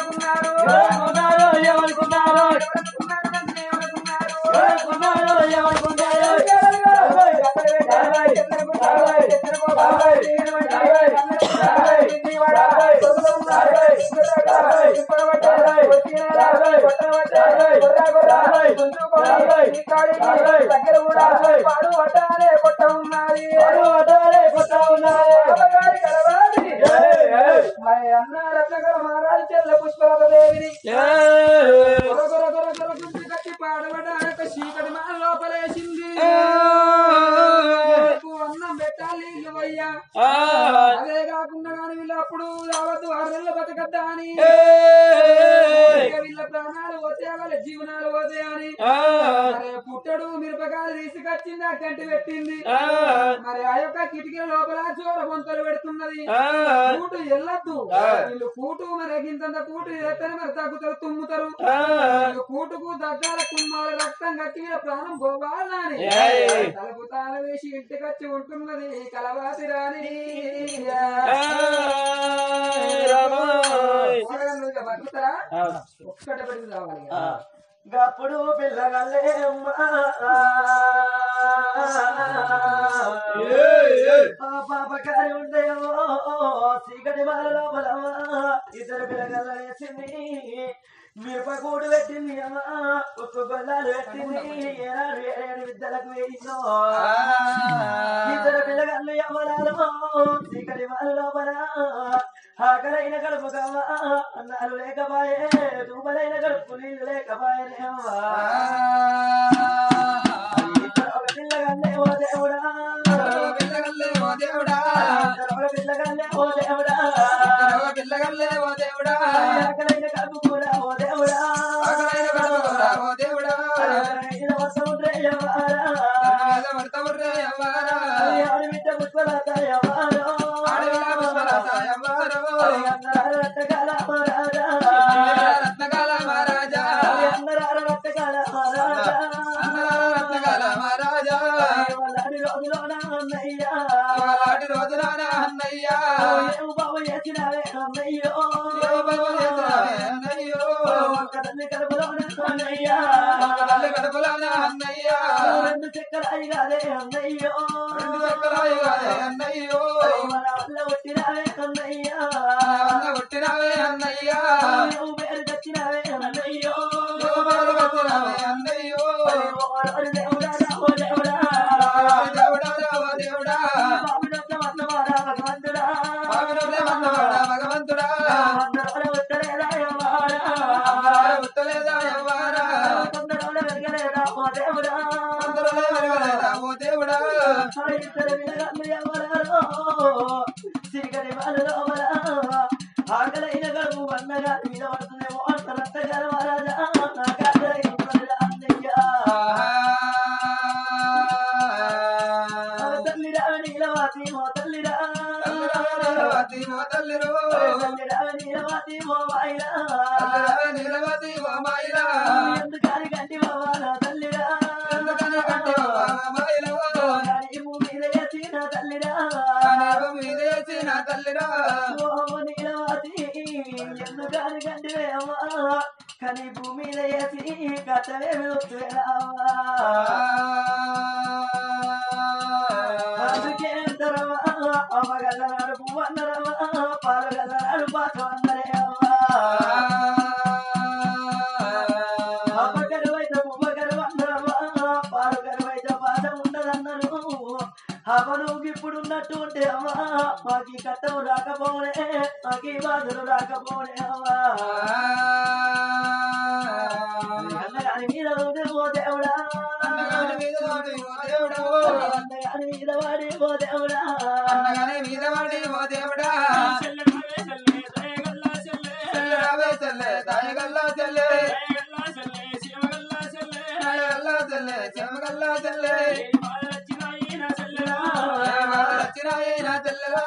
ఏమనుకున్నారు ఏమనుకున్నారు ఏమనుకున్నారు ఏమనుకున్నారు నన్ను ఏమనుకున్నారు ఏమనుకున్నారు ఏమనుకున్నారు దగ్గర కూడా పాడు పట్టాలే కొట్ట ఉన్నది పడవటాలే కొత్త ఉన్నారు బాబాగారి కలవాలి మరి అన్న రత్నగర మహారాజు చెల్ల పుష్పలత దేవిని గొర గొర గొర గొర గుంజి కట్టి పాడబడ్డాక చీకటి మా లోపలేసింది నీకు అన్నం పెట్టాలి ఇవ్వయ్యా అదే కాకుండా కానీ వీళ్ళు అప్పుడు రావద్దు ఆరు నెలలు బతకద్దా అని ఇక వీళ్ళ ప్రాణాలు పోతే వాళ్ళ జీవనాలు పోతే అని మరి పుట్టడు మిరపకాయలు తీసుకొచ్చింది ఆ కంటి పెట్టింది మరి ఆ యొక్క కిటికీల లోపల చోర బొంతలు పెడుతున్నది కూటు ఎల్లద్దు వీళ్ళు కూటు మరి గింతంత కూటు ఎత్తని మరి తగ్గుతారు తుమ్ముతారు వీళ్ళు కూటుకు దగ్గర తుమ్మాల రక్తం కట్టి వీళ్ళ ప్రాణం పోవాలని ఏయ్. తలుపు తాళ వేసి ఇంటికొచ్చి ఉంటున్నది కలవాసి రాని పోరగాళ్ళు ఇక బతుకుతారా ఒక్కట పెడితే రావాలి ఇక. గప్పుడు పిల్లగల్లే పాపకారి ఉండేమో చీకటి వాళ్ళ లోపల ఇద్దరు పిల్లగల్ల వేసింది మిరపకూడు పెట్టింది అమ్మా ఒక్క గొల్లాలు పెట్టింది ఏనాడు ఏడేడు విద్యలకు వేయిందో ఇద్దరు పిల్లగల్లు ఎవరాలో చీకటి వాళ్ళ లోపల ఆకలైన కడుపు కావా అన్నాలు లేకపాయే దూపలైన కడుపు నీళ్ళు లేకపాయనేవా ఇద్దరు ఒక పిల్లగల్లే ఓ దేవుడా పిల్లగల్లే ఓ దేవుడా ఇద్దరు ఒక పిల్లగల్లే ఓ దేవుడా ఓ పిల్లగల్లే ఓ దేవుడా ఆకలైన కడుపు కూడా ఓ దేవుడా ఆకలైన కడుపురా ఓ దేవుడా ఇది వసంత్రే ఎవరా వేద వర్తవర్రే అవ్వారా ఆడి బిడ్డ పుష్పలత ఎవరో ఆడవిలా పుష్పలత అవ్వారో అందరారు రట్టకాల మహారాజా రత్నకాల మహారాజా అందరారు రట్టకాల మహారాజా అన్నలాల రత్నకాల మహారాజా వాళ్ళని రోజులోన అన్నయ్యా ఇవాళటి రోజునాన అన్నయ్యా ఏం బాబు చేసినావే అన్నయ్యో ఏవో బాబు చేసినావే అన్నయ్యో ఒక్క తల్లి కడుపులోన అన్నయ్యా తల్లి కడుపులోన అన్నయ్యా రెండు చక్కరాయి కాదే అన్నయ్యో రెండు చక్కరాయి కాదే అన్నయ్యో మన వల్ల పుట్టినావే అన్నయ్యా అన్న పుట్టినావే అన్నయ్యా నువ్వు పేరు తెచ్చినావే అన్నయ్యో ఏవో బాబు వచ్చినావే అన్నయ్యో ఓ దేవుడా ఓ దేవుడా దేవుడా రావో దేవుడా బాబుడొక్క మన్నవాడా భగవంతుడా బాబునొల్లే మన్నవాడా భగవంతుడా అందరూ ఉత్తరేదా ఎవరా అమ్మరాల ఉత్తలేదా ఎవ్వారా కొందరు వెరగలేదా ఓ దేవుడా అందరూలే వెలగలేదా ఓ దేవుడా ఇద్దరు వినగలు ఎవరో చీకటి వాళ్ళ లోపల ఆకలైన గడుపు వన్నగా మీద పడుతుందేమో అంత రక్తగల మహారాజా నాకాకలైన ప్రజల అన్నయ్య తల్లిరా నీలవాతి మో తల్లిరా నీలవతి ఓ తల్లిరో తల్లిరా నీలవాతి మో వాయిరా నీలవతి ఓ మాయిరా ఎందుకని గంటి బావాలా తల్లిరా ఎందుకని కట్టివా మాయిలో గాడి భూమి మీద వేసిన తల్లిరా నీవు మీదేసి నా తల్లిరా ఓ నీలవాతి ఎందుకని గంటి వేవా కని భూమి మీద వేసి గతవే వెళ్తువేరావా అందుకే అంతరవా అమ్మగల్లనాడు పువ్వన్నరవా పాలగల్లనాడు పాత అందరేవా అమ్మ కరువైతే పువ్వ కరువన్నరవా పాలు కరువైతే పాత ఉండదన్నారు అమ్మ నువ్వు ఇప్పుడు ఉన్నట్టు ఉంటే అమ్మా మాకి కట్టము రాకపోనే మాకి బాధలు రాకపోనే అమ్మా అన్నగాని మీద ఉండే ఓ దేవుడా అన్నగాని మీద వాడి ఓ దేవుడా అన్నగాని మీద వాడి ఓ దేవుడా అన్నగాని మీద వాడి ఓ దేవుడా చెల్లెరావే చెల్లె దాయగల్లా చెల్లె దాయగల్లా చెల్లె చెమగల్లా చెల్లె వచ్చినాయి నా చెల్లెలా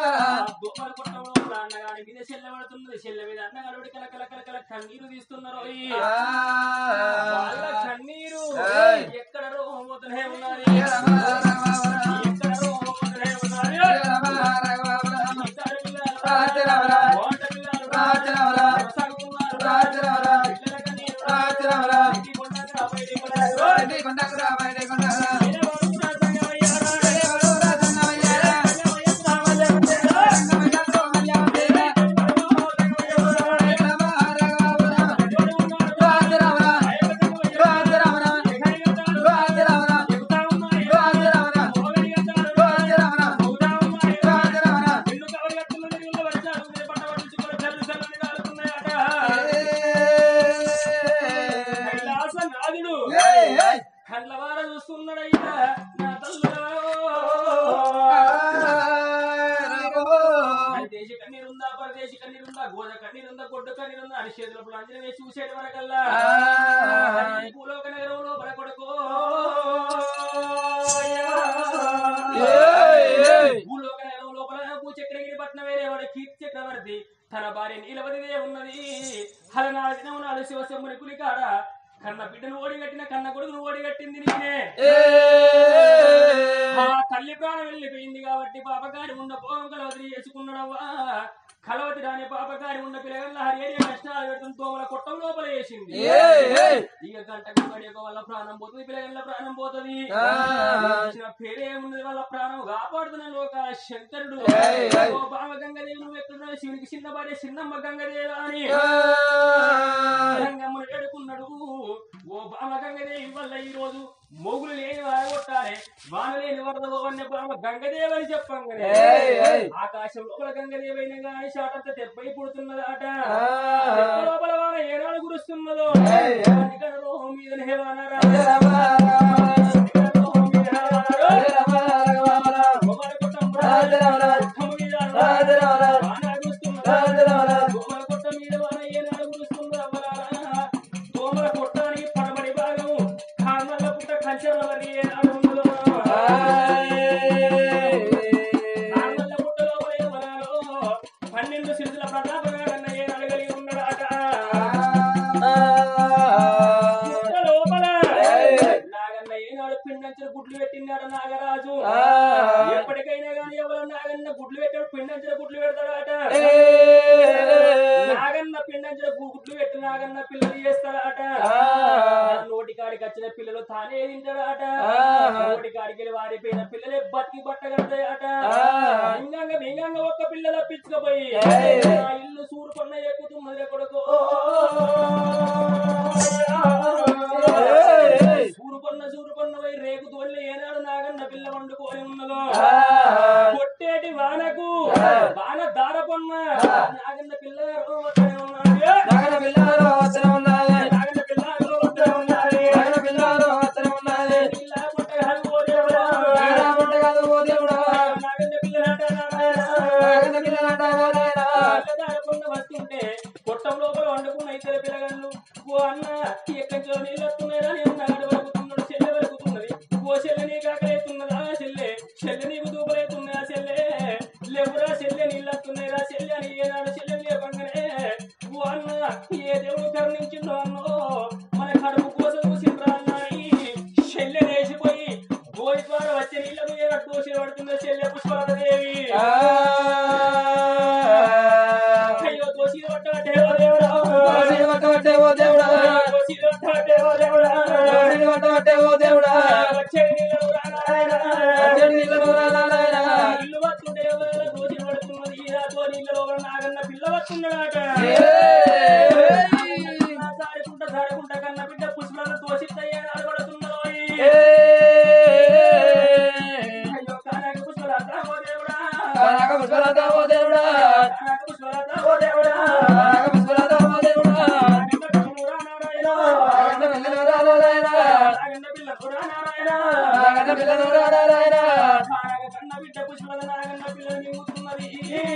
కన్నీరు తీస్తున్నారు ఆ. వాళ్ళ కన్నీరు ఏయ్. ఎక్కడ రోహోతనే ఉన్నది ఏ రమ రమ రమ. ఎక్కడ రోహోతనే ఉన్నది ఏ రమ రమ రమ. ఇద్దరు పిల్లలు, రాజరవరా. ఓట పిల్లలు, రాజరవరా. కొనసాగుతున్నారు. పిల్లల కన్నీరు ఇంటి కొండకు బయటి కొండకు కళ్ళవార చూస్తున్నాడయ్యా నా దేశ కన్నీరుందా పరదేశి కన్నీరుందా గోద కన్నీరుందా గొడ్డు కన్నీరుందా అని చేతులప్పుడు అంజన వేసి చూసేటి వరకల్లా ఈ భూలోక నగరంలో బల కొడుకో భూలోక నగరం లోపల భూచక్రగిరి పట్నం వేరేవాడు కీర్తి చక్రవర్తి తన భార్య నీలవతిదే ఉన్నది హలనాడు దినం నాడు శివశంభుని కులికాడ కన్న బిడ్డను ఓడిగట్టిన కన్న కొడుకును ఓడిగట్టింది నేనే ఆ తల్లి ప్రాణం వెళ్ళిపోయింది కాబట్టి పాపకారి ఉన్న పోవం కలవతి చేసుకున్నాడవ్వా కలవతి రాని పాపకారి ఉన్న పిల్లగల్ల హరి కష్టాలు పెడుతున్న తోమల కొట్టం లోపల వేసింది ఇక గంటకు గడియక వాళ్ళ ప్రాణం పోతుంది పిల్లగల్ల ప్రాణం పోతుంది వచ్చిన పేరే ఉన్నది వాళ్ళ ప్రాణం కాపాడుతున్న లోక శంకరుడు ఓ బామ గంగదేవి నువ్వు ఎక్కడ శివునికి చిన్న భార్య చిన్నమ్మ గంగదేవ అని రంగమ్మను వేడుకున్నాడు ఓ బామ గంగదేవి వల్ల ఈ రోజు మొగులు లేని వారు కొట్టాలి వాన లేని వరద పోవన్న బామ గంగదేవి అని చెప్పంగానే ఆకాశం లోపల గంగదేవి అయిన గాని షాటంతా తెప్పై పుడుతున్నదాట తెప్ప లోపల వాన ఏనాడు కురుస్తున్నదో నిగడలో మీద వానరా నిగడలో మీద వానరా. గోమల కొట్టం రా. కొట్టం మీద రా. వాన కురుస్తున్నదా. గోమల కొట్ట మీద వాన ఏనాడు కురుస్తుందో అవ్వలారా. గోమల కొట్టానికి పడమడి భాగం కాంగల్ల పుట్ట కంచెల వరి ఏనాడు ఉన్నదో. కాంగల్ల పుట్ట లోపల ఏమనాలో పన్నెండు సిరుల ప్రతాపగాడన్న ఏనాడు కలిగి ఉన్నాడట పుట్ట లోపల నాగన్న ఏనాడు పిండంచెల గుడ్లు పెట్టినాడు నాగరాజు ఎప్పటికైనా గానీ ఎవరు నాగన్న గుడ్లు పెట్టాడు పిండంచెల గుడ్లు పెడతాడట నాగన్న పిండంచెల గుడ్లు పెట్టి నాగన్న పిల్లలు చేస్తాడట నోటి కాడికి వచ్చిన పిల్లలు తానే తింటాడట నోటి కాడికి వెళ్ళి వారిపోయిన పిల్లలే బతికి బట్ట కడతాయట ఇంగంగా మింగంగా ఒక్క పిల్ల తప్పించుకపోయి నా ఇల్లు సూరు పన్న ఎక్కుతున్నది కొడుకు సూరుపన్న సూరుపన్న పోయి రేకు తోళ్ళి ఏనాడు నాగన్న పిల్ల వండుకొని ఉన్నదో కొట్టేటి వానకు వాన దారపన్న నాగన్న పిల్ల వస్తూనే ఉన్నాడు. నాగన్న పిల్ల వస్తూనే ఉన్నాడు. పిల్ల పుట్టగాదు ఓ దేవుడా. నాగన్న పిల్లలాట నారాయణ. దారపన్న వస్తుంటే కొట్టం లోపల వండుకున్న ఇద్దరు పిల్లగాళ్ళు ఓ అన్న ఎక్కడితో నీళ్ళు వస్తున్నాయా నేను నాగడు వలుకుతున్నాడు చెల్లె వలుకుతున్నది ఓ చెల్లె నీకు ఆకలేతున్నదా చెల్లె చెల్లె నీకు దూపలేతున్నదా చెల్లె లేవురా చెల్లె నీళ్ళు వస్తున్నాయిరా చెల్లె అని ఏనాడు చెల్లె లేపంగానే ఓ అన్న ఏ దేవుడు కరుణించిందో అన్నో మన కడుపు కోసం చూసిండ్రా అన్న ఈ చెల్లె లేచిపోయి గోడి ద్వారా వచ్చే నీళ్ళకు ఏనాడు దోషి పడుతుందో చెల్లె పుష్పలదేవి అయ్యో దోషి పట్టే ఓ దేవుడా దోషి పట్టే ఓ దేవుడా వచ్చే నీళ్ళకు రా నారాయణ. ఇల్లు వస్తుంటే ఎవరైనా దోషి పడుతున్నది ఈ రాతో నీళ్ళలో ఉన్న నాగన్న పిల్ల వస్తున్నాడట సాడుకుంట సాడుకుంట కన్న బిడ్డ పుష్పలను దోషిత్తయ్యా అడగడుతున్నదో అయ్యో కానాక పుష్పలత ఓ దేవుడా కానాక పుష్పలత ఓ దేవుడా నాగన్న పిల్లనురా నారాయణ. నాగన్న పిల్లనురా నారాయణ. కానాక కన్న బిడ్డ పుష్పల నాగన్న పిల్లని మింగుతున్నది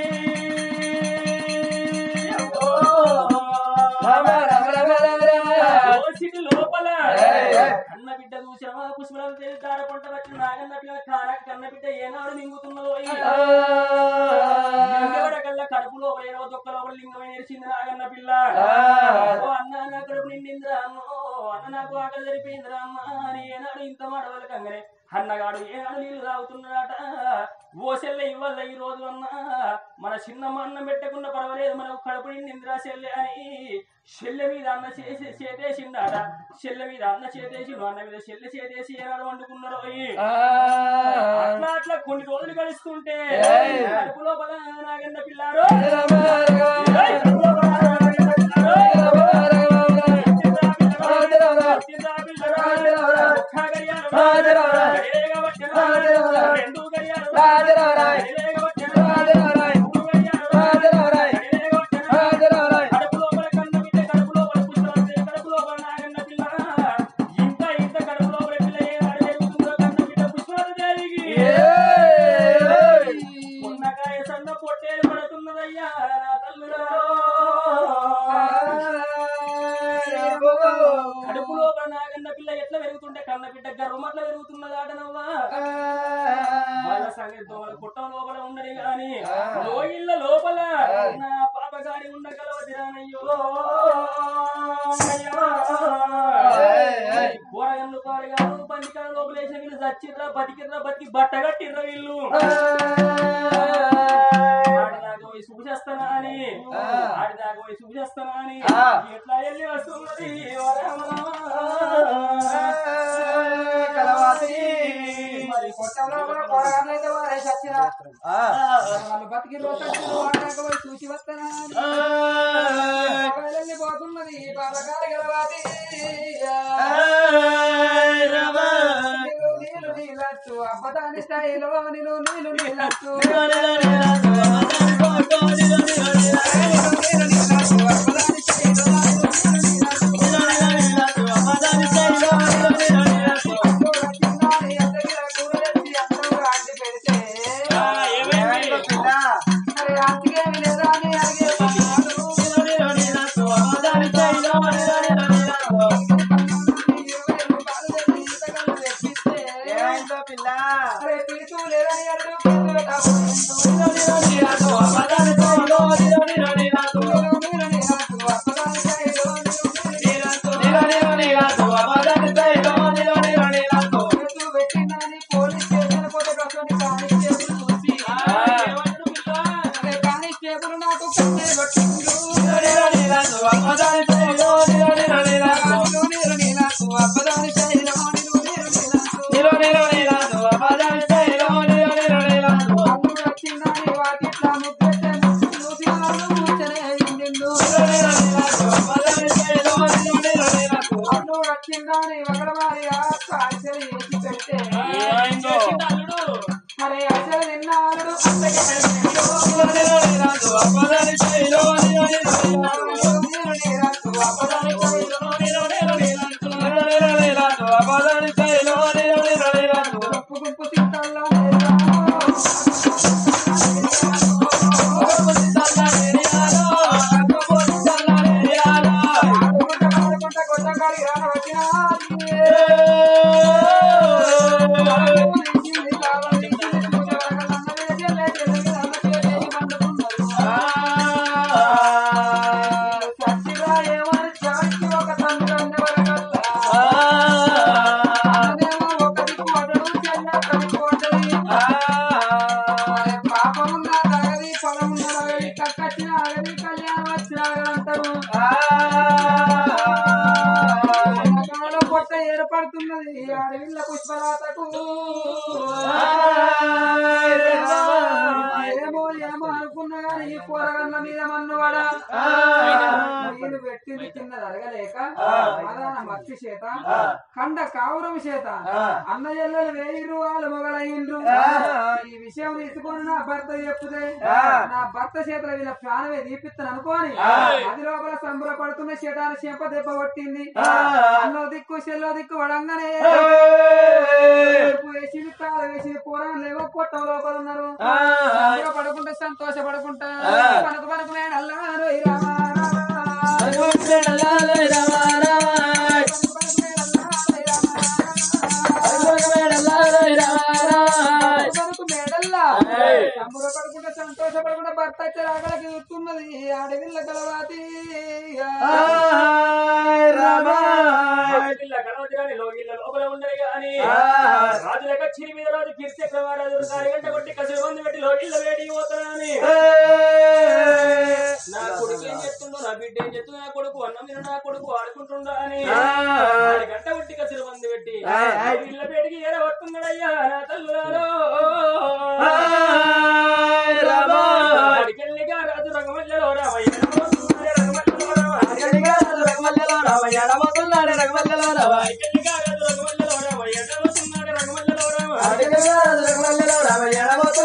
దోషికి లోపల కన్న బిడ్డ చూసావా పుష్పలను తేలితార పంట వచ్చిన నాగన్న పిల్ల కానాక కన్న బిడ్డ ఏనాడు మింగుతున్నదో లింగవడ కల్లా కడుపు లోపల ఏడవ దొక్క లోపల లింగం నేర్చింది నాగన్న పిల్ల ఓ అన్న నా కడుపు నిండిందిరా అన్నో అన్న నాకు ఆకలి సరిపోయిందిరా అమ్మ అని ఏనాడు ఇంత మాట కంగనే అన్నగాడు ఏనాడు నీళ్లు తాగుతున్నాడట ఓ చెల్లె ఇవ్వాల ఈ రోజు అన్న మన చిన్నమ్మ అన్నం పెట్టకుండా పర్వాలేదు మనకు కడుపు నిందిరా చెల్లె అని చెల్లె మీద అన్న చేసి చేతేసిండాట చెల్లె మీద అన్న చేతేసి అన్న మీద చెల్లె చేతేసి ఏనాడు వండుకున్నారు అట్లా అట్లా కొన్ని రోజులు గడుస్తుంటే ఏయ్. కడుపు లోపల నాగన్న పిల్లారు ఏయ్, కడుపు లోపల నాగన్న పిల్లారు. చిత్రా పిల్లారు. చిత్రా పిల్లారు. ఒక్క గడియారం. గడియగా వచ్చెను. రెండు గడియారం. గడియగా వచ్చెను. మూడు గడియారం. గడియగా వచ్చెను. కడుపు లోపల కన్న బిడ్డ కడుపు లోపల పుష్పరాజు కడుపు లోపల నాగన్న పిల్ల ఇంత ఇంత కడుపు లోపల పిల్ల ఏ ఆడ జరుగుతుందో కన్న బిడ్డ పుష్పరాజు దేవికి ఉన్నకాయ సన్న పొట్టేలు పడుతున్నదయ్యా నా తల్లులారో కడుపు లోపల నాగన్న పిల్ల ఎట్లా పెరుగుతుంటే కన్న బిడ్డ గర్వం అట్లా పెరుగుతున్నది ఆటనవ్వా వాళ్ళ సంగతి దోమల పుట్టం లోపల ఉన్నది గాని లోయిళ్ళ లోపల నా పాప గారి ఉండగలవదిరానయ్యో కూరగన్లు పాడుగాను పందికాల లోపలేసిన వీళ్ళు చచ్చిర్రా బతికిర్రా బతికి బట్ట కట్టిర్రా వీళ్ళు ఆడిదాకా పోయి చూసేస్తానా అని ఆడిదాకా పోయి చూసేస్తానా అని ఎట్లా వెళ్ళి వస్తున్నది ఓ రామ మరి కొట్టంలో కూడా పోరాడలేదు వారే చచ్చిరా వాళ్ళు బతికి రోజు వాడాక పోయి చూసి వస్తానా వెళ్ళిపోతున్నది బాబగారి గలవాది నీళ్ళు నీళ్ళచ్చు అబ్బదాని స్టైలో నీళ్ళు నీళ్ళు నీళ్ళచ్చు కానిస్టేబుల్ నాకు కట్టెలు పట్టిండు నీళ్ళు నీళ్ళకు అబ్బదాని స్టైలో నీళ్ళు నీళ్ళకు అల్లు వచ్చిందని వాకిట్ల ముగ్గెట్టే ముగ్గు చూసి వాళ్ళు కూర్చొనే ఇండిల్లు. అల్లు వచ్చిందని ఒకడవారి ఆశ అసలు వేసి పెడితే మరి అసలు తిన్నాడు అంతకే నీళ్ళు నీళ్ళకు అబ్బదాని స్టైలో గుంపు గుంపు తింటాల్లా ఆడుకుంటా కొట్టంగాడి రాన వచ్చినా పొట్ట ఏర్పడుతున్నది అడవిల్ల పుష్పరాతకు ఏమో ఏమో అనుకున్నా కానీ ఈ కూరగన్న మీద మన్నువాడా నేను పెట్టింది చిన్నది అడగలేక అదాన మత్స్య చేత కండ కావురం చేత అన్న చెల్లెలు వేయిరు వాళ్ళు మొగలయ్యిండ్రు ఈ విషయం తీసుకొని నా భర్త చెప్పుదే నా భర్త చేతుల వీళ్ళ ప్రాణమే దీపిస్తాను అనుకోని అది లోపల సంబరపడుతున్న శటాన్ని చెంప దెబ్బ కొట్టింది అన్నో దిక్కు చెల్లో దిక్కు వడంగానే వేసింది కాలు వేసింది పూరం లేవో పొట్టం లోపల ఉన్నారు పడుకుంటే సంతోషపడుకుంటా పనుకు పనుకు మేడల్లారు ఈ రామా పనుకు మేడల్లా సంబరపడుకుంటే సంతోషపడుకుంటే భర్త వచ్చే రాగలకి చూస్తున్నది అడవిల్ల గలవాతి పిల్ల గణవతి గాని లోగిళ్ళ లోపల ఉండరు గాని రాజులక చిరి మీద రాజు కీర్తి చక్రవారాజు కాలిగంట కొట్టి కసి మంది పెట్టి లోగిళ్ళ వేడి పోతానని నా కొడుకు ఏం చేస్తుండో నా బిడ్డ ఏం చేస్తుందో నా కొడుకు అన్నం తిన నా కొడుకు ఆడుకుంటుండా అని వాడి గంట కొట్టి కసిరి మంది పెట్టి ఇళ్ళ పేటికి ఏర వస్తున్నాడయ్యా నా తల్లులారో వాడికెళ్ళిగా రాజు రంగమల్లలో రామయ్య రంగమల్లలో రామయ్య వాడికెళ్ళిగా రాజు రంగమల్లలో రామయ్య రంగమల్లలో రంగమల్లలో రామ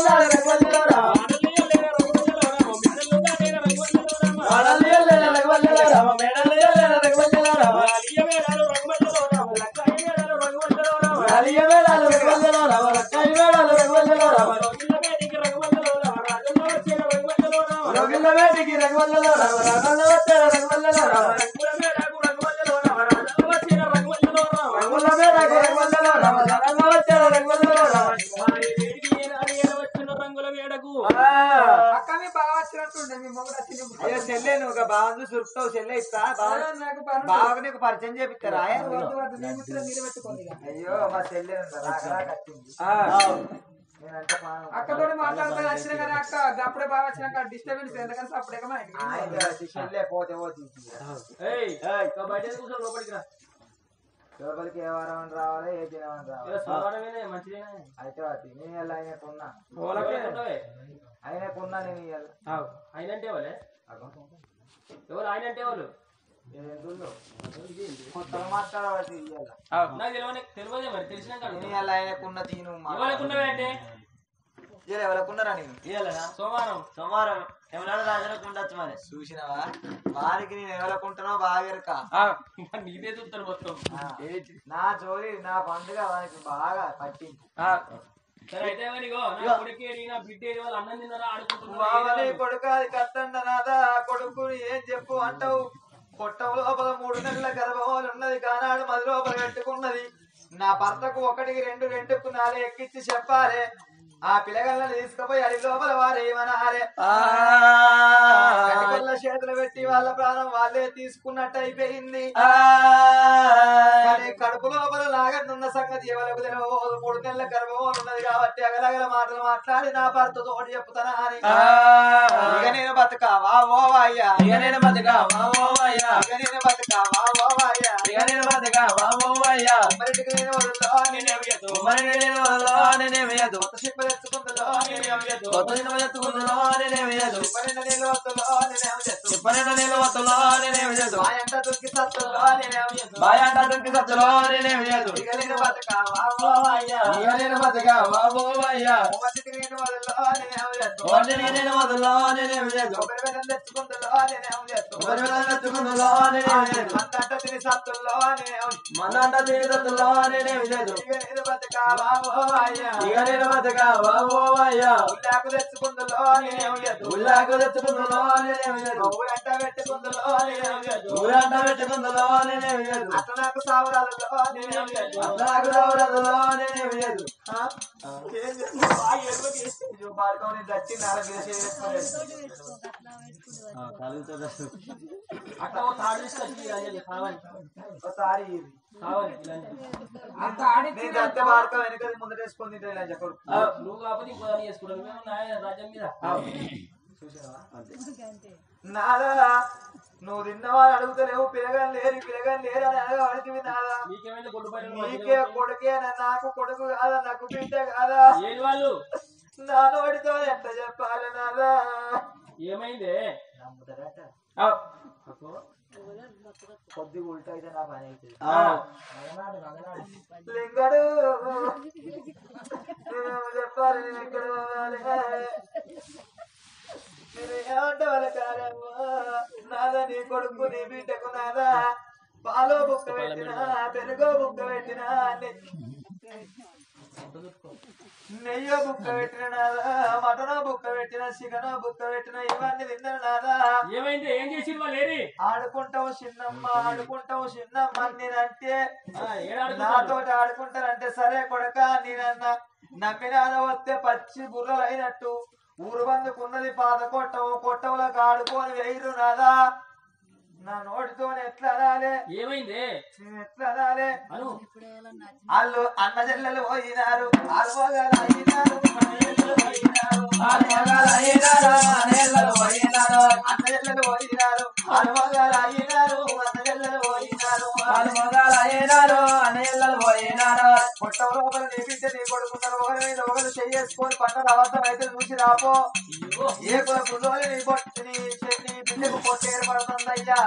రంగుల వేడకు అక్క మీ బాగా వచ్చినట్టుండే మీ మొగుడు వచ్చినప్పుడు అయ్యో చెల్లె నువ్వు ఒక బాగుంది సురుకుతావు చెల్లె ఇస్తా బాగా అరే, నాకు పని ఉంది. బాగా నీకు పరిచయం చేపిస్తారా వద్దు, వద్దు, మీ ముచ్చట మీరే పెట్టుకోండి ఇక. అయ్యో మా చెల్లె ఉందా రాకరా కట్టింది నేనంటే పానం. అక్కతోటి మాట్లాడుతాను వచ్చిన కానీ అక్క అప్పుడే బాగా వచ్చినాక డిస్టర్బెన్స్ ఎందుకంటే అప్పుడే మా ఇంటికి ఆయన వచ్చి చెల్లె పోతే పోతే ఏయ్ బయట కూర్చొని లోపలికి రా లోపలికి ఏ వారం అని రావాలి ఏ దినం అని రావాలి ఇలా సోమవారమేనే, మంచిదేనా? అయితే అది నేను ఇవాళ ఆయనకున్నా ఎవరుకుంటావే? ఆయనకున్నా నేను ఇవాళ ఆయనంటే ఎవరే ఎవరు ఆయనంటే ఎవరు ఎందులో కొత్తగా మాట్లాడవచ్చు ఇవాళ నాకు తెలియని తెలియదే మరి తెలిసినాక నేను అడుగుతా. ఇవాళ ఆయనకున్న తీను ఎవరుకున్నావే అంటే ఇవాళ ఎవరకున్నారా నేను ఇయ్యాలనా? సోమవారం సోమవారం ఏమన్నా రాజులకు ఉండొచ్చు మరి చూసినావా వారికి నేను ఎవరకుంటానో బాగా ఎరక ఇంకా నీదే చూస్తారు మొత్తం నా జోలి నా పండుగ వానికి బాగా పట్టింది సరే అయితే ఎవరిగో నా కొడుకేడి నా బిడ్డేడి వాళ్ళు అన్నం తిన్నారా బావని ఆడుకుంటున్నారు కొడుకు అది కట్టండ నాదా కొడుకు ఏం చెప్పు అంటావు పొట్టం లోపల మూడు నెలల గర్భం ఉన్నది కానాడు మది లోపల పెట్టుకున్నది నా భర్తకు ఒకటికి రెండు రెండుకు నాలుగు ఎక్కించి చెప్పాలి ఆ పిల్లగాళ్ళని తీసుకుపోయి అడి లోపల వారు ఏమనాలే కటికల్ల చేతులు పెట్టి వాళ్ళ ప్రాణం వాళ్ళే తీసుకున్నట్టు అయిపోయింది కానీ కడుపు లోపల నాగనున్న సంగతి ఎవరికి తెలియదు మూడు నెలల గర్భం ఉన్నది కాబట్టి అగలగల మాటలు మాట్లాడి నా భర్త తోటి చెప్తానా అని ఇక నేను బతుకావా ఓ అయ్యా ఇక నేను బతుకా వామోవయ్యా ఇక నేను బతుకావా ఓ అయ్యా ఇక నేను బతుకా వామోవయ్యా మరిటికి నేను వదలో నేనేమియదు మరి నేను వదలో నేనేమియదు కొత్త చెప్ప తెచ్చుకుందో నేనేమియదు కొత్త సినిమా ఎత్తుకుందులో నేనేమియదు పన్నెండు నీళ్ళు వస్తుందో నేనేమియదు పన్నెండు నీళ్ళు వత్తులో నేనేమియదు మా ఎంట దుక్కి సత్తులో నేనేమియదు బాయాంట దుక్కి సత్తులో నేనేమియదు ఇక నేను బతుకావా ఓ అయ్యా ఇక నేను బతుకా వామోవయ్యా మరిటికి నేను వదలో నేనేమియదు వాటిని నేను వదలో నేనేమియదు కొబ్బరి బెల్లం తెచ్చుకుందో నేనేమియదు ఎవరి మీద ఎత్తుకుందులో నేనేమియదు అంత తిని సత్తుల్లో నేనేమియదు మనంట తీరుతుల్లో నేనేమియదు ఇక నేను బతుకావా ఓ అయ్యా ఇక నేను బతుకా వామోవయ్యా ఉల్లాకు తెచ్చుకుందో నేనేమియదు ఉల్లాకు తెచ్చుకుందులో నేనేమియదు ఊరంట పెట్టుకుందో నేనేమియదు ఊరంట పెట్టుకుందులో నేనేమియదు అట్లా నాకు సావరాలలో నేనేమియదు నాకు రౌరదులో నేనేమియదు ఇది పాడుకొని దచ్చి నాలుగు అక్క ఓ తాడు తీసుకొచ్చి ఇలా చేయాలి, కావాలి ఒకసారి ఇది. కావాలి ఇలా చేయాలి. అంత ఆడిచ్చి నేను దత్త పాడుకో వెనక ముందర వేసుకొని తింటే ఇలా చెప్పడు నువ్వు కాకపోతే ఇంకో దాన్ని చేసుకుంటావు నువ్వేమన్నా ఆయన రాజ్యం మీద నాదా నువ్వు తిన్నవాడు అడుగుతలేవు పిల్లగాని లేరు పిల్లగాని లేరు అని అడగబడితే నాదా నీకేమైంది కొట్టు బయట నీకే కొడుకే నాకు కొడుకు కాదా నాకు బిడ్డ కాదా ఏది వాళ్ళు నా నోటితో ఎంత చెప్పాలి నాదా ఏమైంది కొద్దిగా ఉల్టా అయితే నా పని అవుతుంది లింగడు నేనేమో చెప్పాలి నేను ఎక్కడ పోవాలి నేను ఏమంటే వాళ్ళ కాదమ్మా నాదా నీ కొడుకు నీ బిడ్డకు నాదా పాలో బుక్క పెట్టినా పెరుగో బుక్క పెట్టినా నెయ్యో బుక్క పెట్టిన నాదా మటనో బుక్క పెట్టిన చికెనో బుక్క పెట్టిన ఇవన్నీ తిన్నాను నాదా ఏమైంది ఏం చేసి వాళ్ళు ఏరి ఆడుకుంటావు చిన్నమ్మ ఆడుకుంటావు చిన్నమ్మ అని నేనంటే ఏడాడుకుంటారు నాతోటి ఆడుకుంటారంటే సరే కొడక నేనన్నా నమ్మినాన వస్తే పచ్చి బుర్రలు అయినట్టు ఊరు బందుకున్నది పాత కొట్టము కొట్టములకు ఆడుకొని వేయరు నాదా నా నోటితో ఎట్లా అనాలే ఏమైంది నేను ఎట్లా అనాలే అను వాళ్ళు అన్న చెల్లెలు పోయినారు ఆల్మోగాలు అయినారు అన్న చెల్లెలు పోయినారు ఆల్మోగాలు అయినారు అన్న చెల్లెలు పోయినారు అన్న చెల్లెలు పోయినారు ఆల్మోగాలు అయినారు అన్న చెల్లెలు పోయినారు ఆల్మోగాలు అయినారు అన్న చెల్లెలు పోయినారు పొట్ట లోపల నీ బిడ్డ నీ కొడుకున్నారు ఒకరి మీద ఒకరు చేసుకొని పట్టణ అబద్ధం అయితే చూసి రాపో ఏ కొడుకు నీ పొట్టు నీ నీ బిడ్డకు పొట్ట ఏర్పడుతుందయ్యా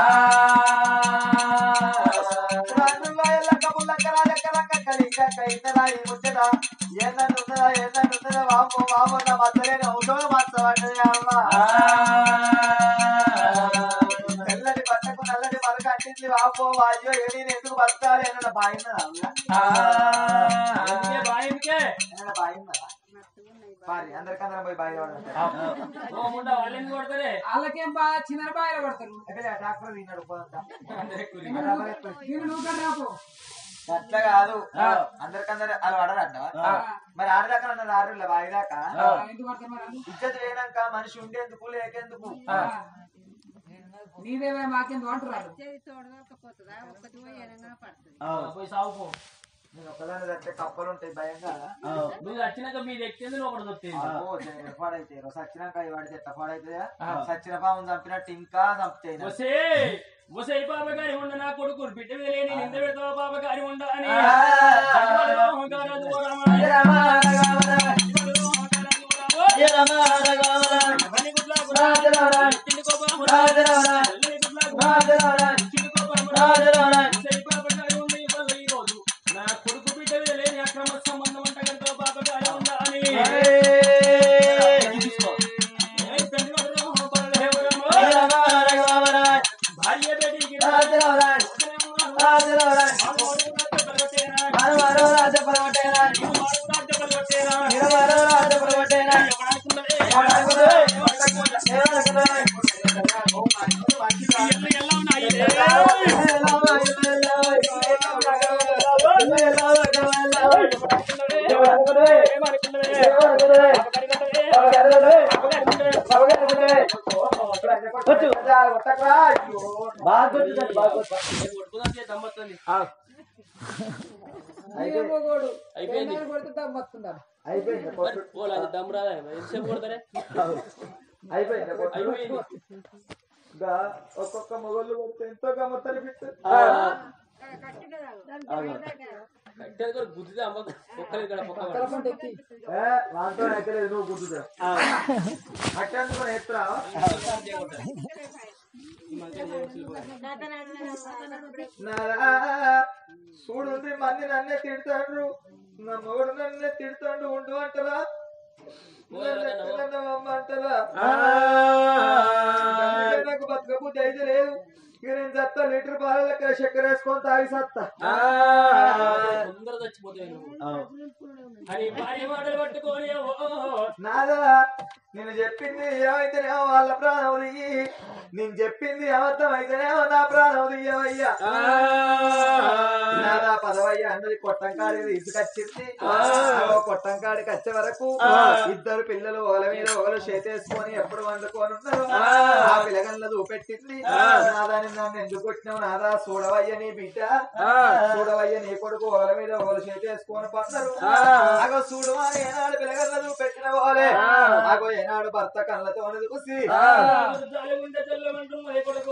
తెల్లటి బట్టకు నల్లటి మరక అంటింది వాపో అయ్యో ఏడి ఎందుకు బతకాలి అన్న బాగున్నదా అందుకే బాయిందుకే బాగున్నదా బారి అందరికందరం పోయి బాగా ఓ ముండ వాళ్ళని కొడతారే వాళ్ళకేం బాగా చిన్న బాయిల పడతారు డాక్టర్ తిన్నాడు పోదంతా నేను నువ్వు కానీ రాపో అట్లా కాదు అందరికందరు అలా పడరంట మరి ఆడదాకా అన్నది ఆరు బావి దాకా ఎందుకు పడతారు మరి వాళ్ళు? ఇజ్జత్ లేనాక మనిషి ఉండేందుకు లేకేందుకు ఆ. నీదేమే మాకెందుకు అంటున్నారు వచ్చేది తోడదొక్కపోతుందా ఒక్కటి పోయి ఎనగానే పడుతుంది పోయి సాగుపో నేను ఒకదాని తట్టే కప్పలు ఉంటాయి భయం కదా నువ్వు వచ్చినాక మీరు ఎక్కింది లోపల దొరికింది పాడైతే సచ్చినాక వాడితే ఎట్లా పాడైతుందా సచ్చిన పాము చంపినట్టు ఇంకా చంపుతాయి వసే వసే పాప గారి ఉండ నా కొడుకు బిడ్డ మీద లేని నింద పెడతావా పాప గారి ఉండ అని నా కొడుకు బిడ్డ మీద లేని అక్రమ సంబంధం అంట కనుక పాప గారి ఉండ అని ఏ తండ్రి వాడు పరదేవరము. భార్య బేటీకి పోగోడు అయిపోయింది. ఏనాడు కొడితే దమ్మొస్తున్నారు అయిపోయింది దమ్ రాదా ఎంతసేపు కొడతారే అయిపోయింది అయిపోయింది ఇంకా ఒక్కొక్క మొగళ్ళు కొడితే ఎంతో గమ్మత్తని బిట్టు కట్టెలు కూడా గుద్దితే అమ్మ ఒక్కరి ఇక్కడ పక్క తలపంట ఎక్కి ఏ వాంతో అయితే లేదు నువ్వు గుర్తుదా అట్టేందుకు ఎత్తురా నారా చూడు మంది నన్నే తిడతాడు నా మొగుడు నన్నే తిడతాడు ఉండు అంటరా అంటరా నాకు బతకబుద్ధి అయితే లేదు ఇక నేను చత్తా లీటర్ పాల లెక్క చక్కెర వేసుకొని తాగి సత్తా తొందరగా చచ్చిపోతాయి నువ్వు అని భార్య మాటలు పట్టుకొని ఓ నాదా నేను చెప్పింది ఏమైతేనేమో వాళ్ళ ప్రాణం దిగి నేను చెప్పింది అబద్ధం అయితేనేమో నా ప్రాణం దియ్యవయ్యా నాదా పదవయ్యా అన్నది కొట్టంకాడికి తీసుకొచ్చింది ఓ కొట్టంకాడికి వచ్చే వరకు ఇద్దరు పిల్లలు ఒకల మీద ఒకరు చేతేసుకొని ఎప్పుడు వండుకొని ఉన్నారు ఆ పిల్లగల్ల చూపెట్టింది నాదా నిన్ను నన్ను ఎందుకు కొట్టినావు నాదా చూడవయ్య నీ బిడ్డ చూడవయ్య నీ కొడుకు ఒకల మీద ఒకరు చేతేసుకొని పన్నారు అగో చూడు అని ఏనాడు పిల్లగల్ల చూపెట్టిన పోలే అగో ఏనాడు భర్త కళ్ళతో చూసి జాలిగుండె తెల్లమంటూ మరి కొడుకు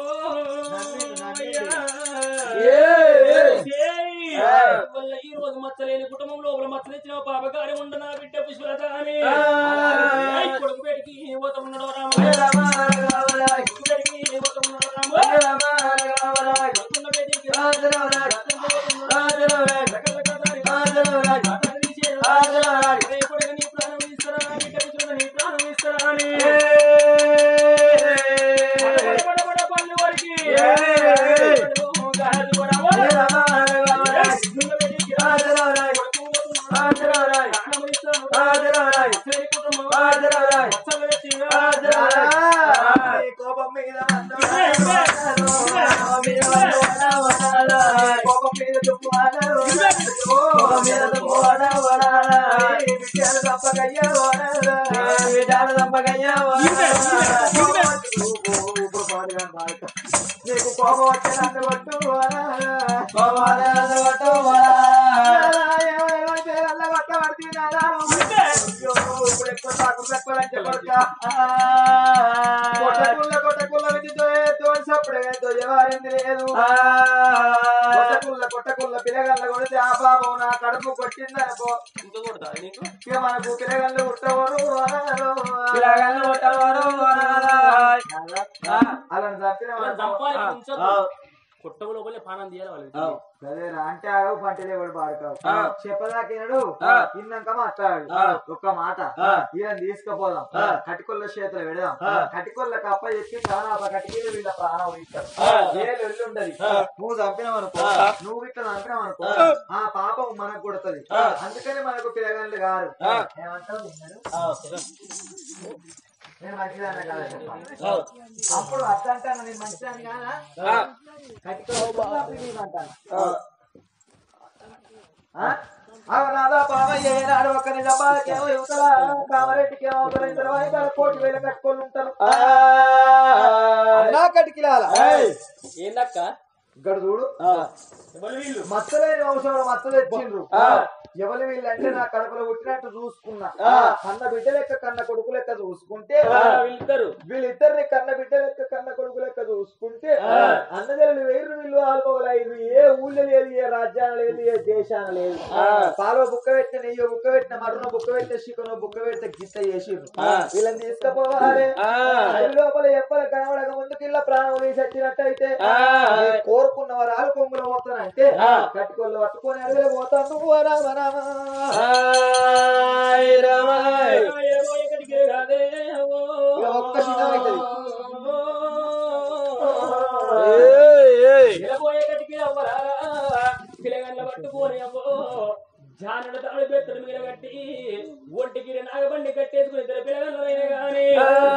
వల్ల ఈ రోజు మచ్చలేని కుటుంబం లోపల మచ్చలిచ్చిన పాప గారి ఉండ నా బిడ్డ పుష్పలత అని ఏయ్ కొడుకు బయటికి పోత ఉన్నాడు రామ కొడుకు బయటికి పోత ఉన్నాడు రామ కొడుకున్న బయటికి నీ ప్రాణం ఇస్తారా బిడ్డ పుష్పలత నీ ప్రాణం ఇస్తారా అని పడ పడ పళ్ళు వరికి గాలి కూడా కొడుకున్న బయటికి కొడుకు పోతున్నాడు ప్రాణం ఇస్తాను సరి కుటుంబం మచ్చలు కోపం మీద కోపం మీద దుప్పు కోపం మీద దుప్పు విషయాలు తప్పకయ్యా విషయాలు తప్పకయ్యా ఇప్పుడు పాడుగా కోపం వచ్చే నన్ను కొట్టు ఏమైతే నల్ల కొట్టబడితే నాదా ఇప్పుడు ఎక్కువ సాకు తక్కువ అని చెప్పొద్దా? కొట్టకుల్ల కొట్టకుల్ల విధితో తోడి సప్పుడే తొయ్యవారింది లేదు కొట్టకుల్ల కొట్టకుల్ల పిల్లగల్ల కొడితే ఆ పాపం నా కడుపు కొట్టిందనుకో ఇంకా కొడతా నీకు ఇక మనకు పిల్లగల్లు ఉట్టవరు అలా చంపిన అలా చంపాలి ఉంచొద్దు. కొట్టం లోపలే పానం తీయాలి వాళ్ళకి అదేరా అంటే ఆగవు పంటలే కూడా పాడుకావు చెప్పదాకినడు ఇన్నాక మాట్లాడు ఒక్క మాట ఈయన తీసుకుపోదాం కటికొల్ల చేతులు పెడదాం కటికొల్ల కప్ప చెప్పి చాలా కటికీలు వీళ్ళ ప్రాణం ఇస్తారు ఏ లొల్లి ఉండదు నువ్వు చంపినావనుకో నువ్వు ఇట్లా చంపినావనుకో ఆ పాపం మనకు కొడుతుంది అందుకని మనకు పిల్లగాళ్ళు గారు ఏమంటావు విన్నారు? నేను మంచిదాన్ని కదా చెప్పాలి అప్పుడు అర్థం అంటాను నేను మంచిదాన్ని కాదా కటికొల్ల అంటాను అవునాదా పావయ్య ఏనాడు ఒక్క నిజాబాకేమో యువతల కామరెడ్డికేమో ఒక ఇద్దరు వాయిదాలు కోటి వేలు కట్టుకొని ఉంటారు అన్నా కటికిలాల ఏందక్క ఇక్కడ చూడు ఎవరు వీళ్ళు మచ్చలేని ఔషధం మచ్చ తెచ్చిండ్రు ఎవరు వీళ్ళంటే నా కడుపులో పుట్టినట్టు చూసుకున్నా కన్న బిడ్డ లెక్క కన్న కొడుకు లెక్క చూసుకుంటే వీళ్ళిద్దరు వీళ్ళిద్దరిని కన్న బిడ్డ లెక్క కన్న కొడుకు లెక్క చూసుకుంటే అన్నదల్లు వేరు వీళ్ళు ఆల్మోగలు ఐదు ఏ ఊళ్ళో లేదు ఏ రాజ్యాన లేదు ఏ దేశాన లేదు పాలో బుక్క పెట్టిన నెయ్యో బుక్క పెట్టిన మటనో బుక్క పెట్టిన చికెనో బుక్క పెట్టిన గిత్త చేసిర్రు వీళ్ళని తీసుకుపోవాలి అది లోపల ఎప్పల కనబడక ముందుకు ఇలా ప్రాణం తీసి వచ్చినట్టయితే మీరు కోరుకున్న వరాలు కొంగులు పోతానంటే కట్టుకోళ్ళు పట్టుకొని అడవిలో పోతాను నువ్వు రామ రామ ఇక ఒక్క చిన్న అవుతుంది పిల్లగల్ల పట్టుకొని అవ్వో జానుడు తాడు పెత్తడు మీద కట్టి ఒంటికి నాగబండి కట్టేసుకుని ఇద్దరు పిల్లగల్లైన గాని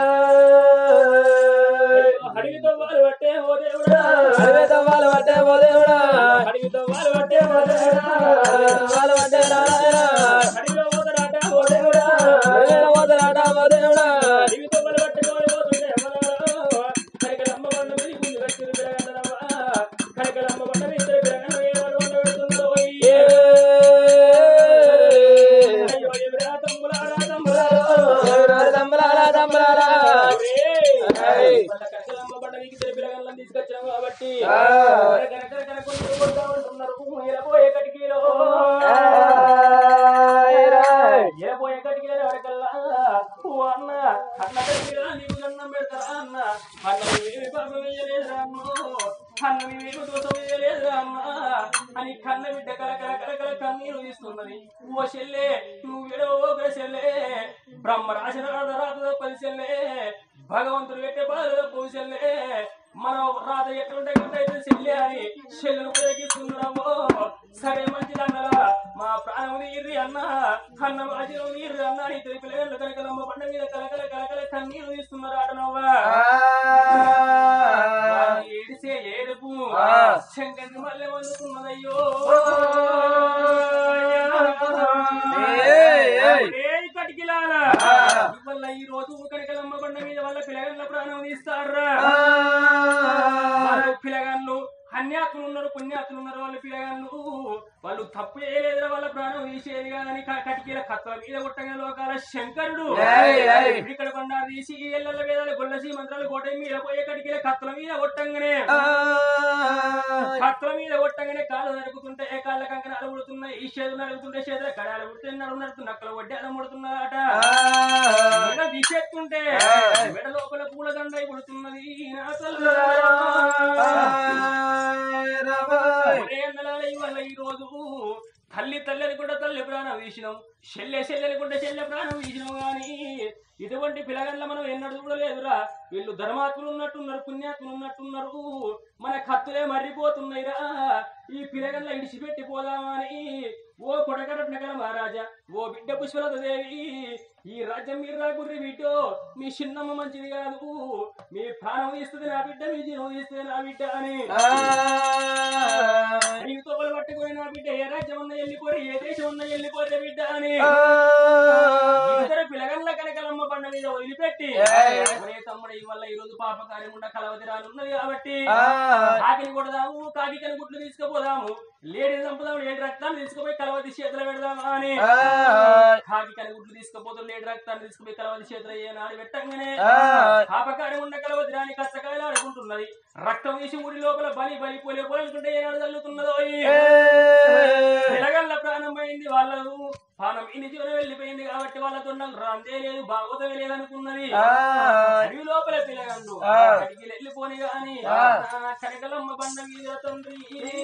అడిగితో వాళ్ళు పట్టే ఓ దేవుడా అడిగితో వాళ్ళు పట్టే ఓ దేవుడా అడిగిలో పోతరాట ఓ దేవుడా అడిగితో వాళ్ళు పట్టుకొని పోతుంటే ఎవరో కనకలమ్మ బండ మీద గుండు కట్టిరు పిల్లగల్లరవ్వ కనకలమ్మ బండ మీద ఇద్దరు పిల్లగల్ల ఏ వాళ్ళు వండ పెడుతుందో అయ్యో ఎవరా తమ్ములారా తమ్ములారా ఏయ్! వాళ్ళ కనకలమ్మ బండ మీకు ఇద్దరు పిల్లగల్లని తీసుకొచ్చాం కాబట్టి కనకల కనకల కొంచెం కొడతా ఉంటున్నారు ఎరపోయే కటికీలో ఎరపోయే కటికీలో ఎవరికల్లా ఓ అన్న అన్న కటికీలో నీకు దండం పెడతారా అన్న అన్న నువ్వేమి పాపం వేయలేదురా అమ్మ అన్న నువ్వేమి దోషం వేయలేదురా అమ్మ అని కన్న బిడ్డ కల కల కల కల కన్నీరు తీస్తున్నది ఓ చెల్లే నువ్వు విడవో చెల్లే బ్రహ్మ రాసిన రాత పది చెల్లే భగవంతుడు పెట్టే బాధ పూసెల్లే మనం రాత ఎట్లుంటే అయితే చెల్లె అని చెల్లెను ఉపయోగిస్తున్నాము సరే మంచిదన్నరా మా ప్రాణం నీర్రి అన్న అన్న మాజీలో నీర్రి అన్న నీ తిరిగి పిల్లలు కనకలమ్మ పండ మీద కలకల కలకల కన్నీరు తీస్తున్నారు ఆటనవ్వా ఏడిసే ఏడుపు శంకరి మళ్ళీ వండుతున్నదయ్యో ఏయ్ కటికిలారా ఇవల్ల ఈ రోజు కనకలమ్మ బండ మీద వాళ్ళ పిల్లగల్ల ప్రాణం తీస్తారా వాళ్ళ పిల్లగాళ్ళు అన్యాతులు ఉన్నారు పుణ్యాతులు ఉన్నారు వాళ్ళ పిల్లగాళ్ళు వాళ్ళు తప్పు చేయలేదురా వాళ్ళ ప్రాణం తీసేది కాదని క- కటికీల కత్తల మీద కొట్టగా లోకాల శంకరుడు ఇక్కడ కొండ తీసి ఎల్లల వేదాలు గొల్లసి మంత్రాలు కోట మీద పోయే కటికీల కత్తల మీద కొట్టంగానే కత్తల మీద కొట్టంగానే కాళ్ళు నరుకుతుంటే ఏ కాళ్ళ కంకణాలు ఉడుతున్నాయి ఈ చేతులు నడుగుతుంటే చేతుల కడాలు ఉడితే నడుము నడుతు నక్కల వడ్డాలు ముడుతున్నారట మెడ దిశెత్తుంటే మెడ లోపల పూలదండ పుడుతున్నది నా తల్లులారా. ఒరే అన్నలారా, ఇవాళ ఈ రోజు తల్లి తల్లిని కూడా తల్లి ప్రాణం వీసినాం చెల్లె చెల్లెని కూడా చెల్లె ప్రాణం వీసినాం గాని ఇటువంటి పిల్లగల్ల మనం ఎన్నడూ చూడలేదురా వీళ్ళు ధర్మాత్ములు ఉన్నట్టున్నారు పుణ్యాత్ములు ఉన్నట్టున్నారు మన కత్తులే మర్రిపోతున్నాయిరా ఈ పిల్లగల్ల ఇడిచిపెట్టి పోదామని ఓ కొడగరట్నగర మహారాజా ఓ బిడ్డ పుష్పలత దేవి ఈ రాజ్యం మీరు రాకుర్రి బిడ్డో మీ చిన్నమ్మ మంచిది కాదు మీ ప్రాణం తీస్తుంది నా బిడ్డ మీ జీవం తీస్తుంది నా బిడ్డ అని నీకు తోపలు పట్టుకుని నా బిడ్డ ఏ రాజ్యం ఉన్న వెళ్ళిపోయి ఏ దేశం ఉన్న వెళ్ళిపోతే బిడ్డ అని ఇద్దరు పిల్లగల్ల కనకలమ్మ బండ మీద వదిలిపెట్టి ఒరే తమ్ముడు ఈ వల్ల ఈ రోజు పాపకార్యం ఉండ కలవతి రానున్నది కాబట్టి కాకిని కొడదాము కాకి కని గుడ్లు తీసుకుపోదాము లేడీ చంపుదాము లేడి రక్తాన్ని తీసుకుపోయి కలవతి చేతులు పెడదామా అని కాకి కని గుడ్లు తీసుకుపోతూ లేడి రక్తాన్ని తీసుకుపోయి కలవతి చేతులు ఏనాడు పెట్టంగానే పాపకార్యం ఉండ కలవతి రాని కచ్చకాయలు ఆడుకుంటున్నది రక్తం వేసి ఊరి లోపల బలి బలి పోలే పోలనుకుంటే ఏనాడు తల్లుతున్నదో పిలగల్ల ప్రాణం పోయింది వాళ్ళకు ప్రాణం ఇన్ని జీవనం వెళ్ళిపోయింది కాబట్టి వాళ్ళతో నాకు రాందే లేదు భాగవతమే లేదనుకున్నది అడవి లోపల పిలగండు అడిగి వెళ్ళిపోని గాని నా కనకలమ్మ బండ మీద తండ్రి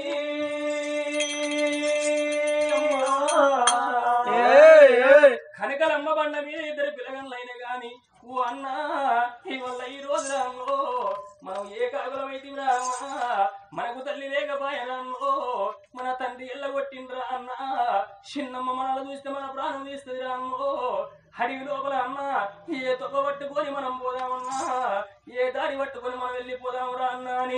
కనకలమ్మ బండ మీద ఇద్దరు పిలగన్లైన గాని ఓ అన్న ఇవల్ల ఈ రోజు రామో మనం ఏ కాగులమైతే రామా మనకు తల్లి లేకపోయానో మన తండ్రి ఎల్లగొట్టిండ్రా అన్న చిన్నమ్మ మనల్ని చూస్తే మన ప్రాణం తీస్తుంది రామో అడివి లోపల అన్న ఏ తొక్క పట్టుకొని మనం పోదామన్నా ఏ దారి పట్టుకొని మనం వెళ్ళిపోదామురా అన్న అని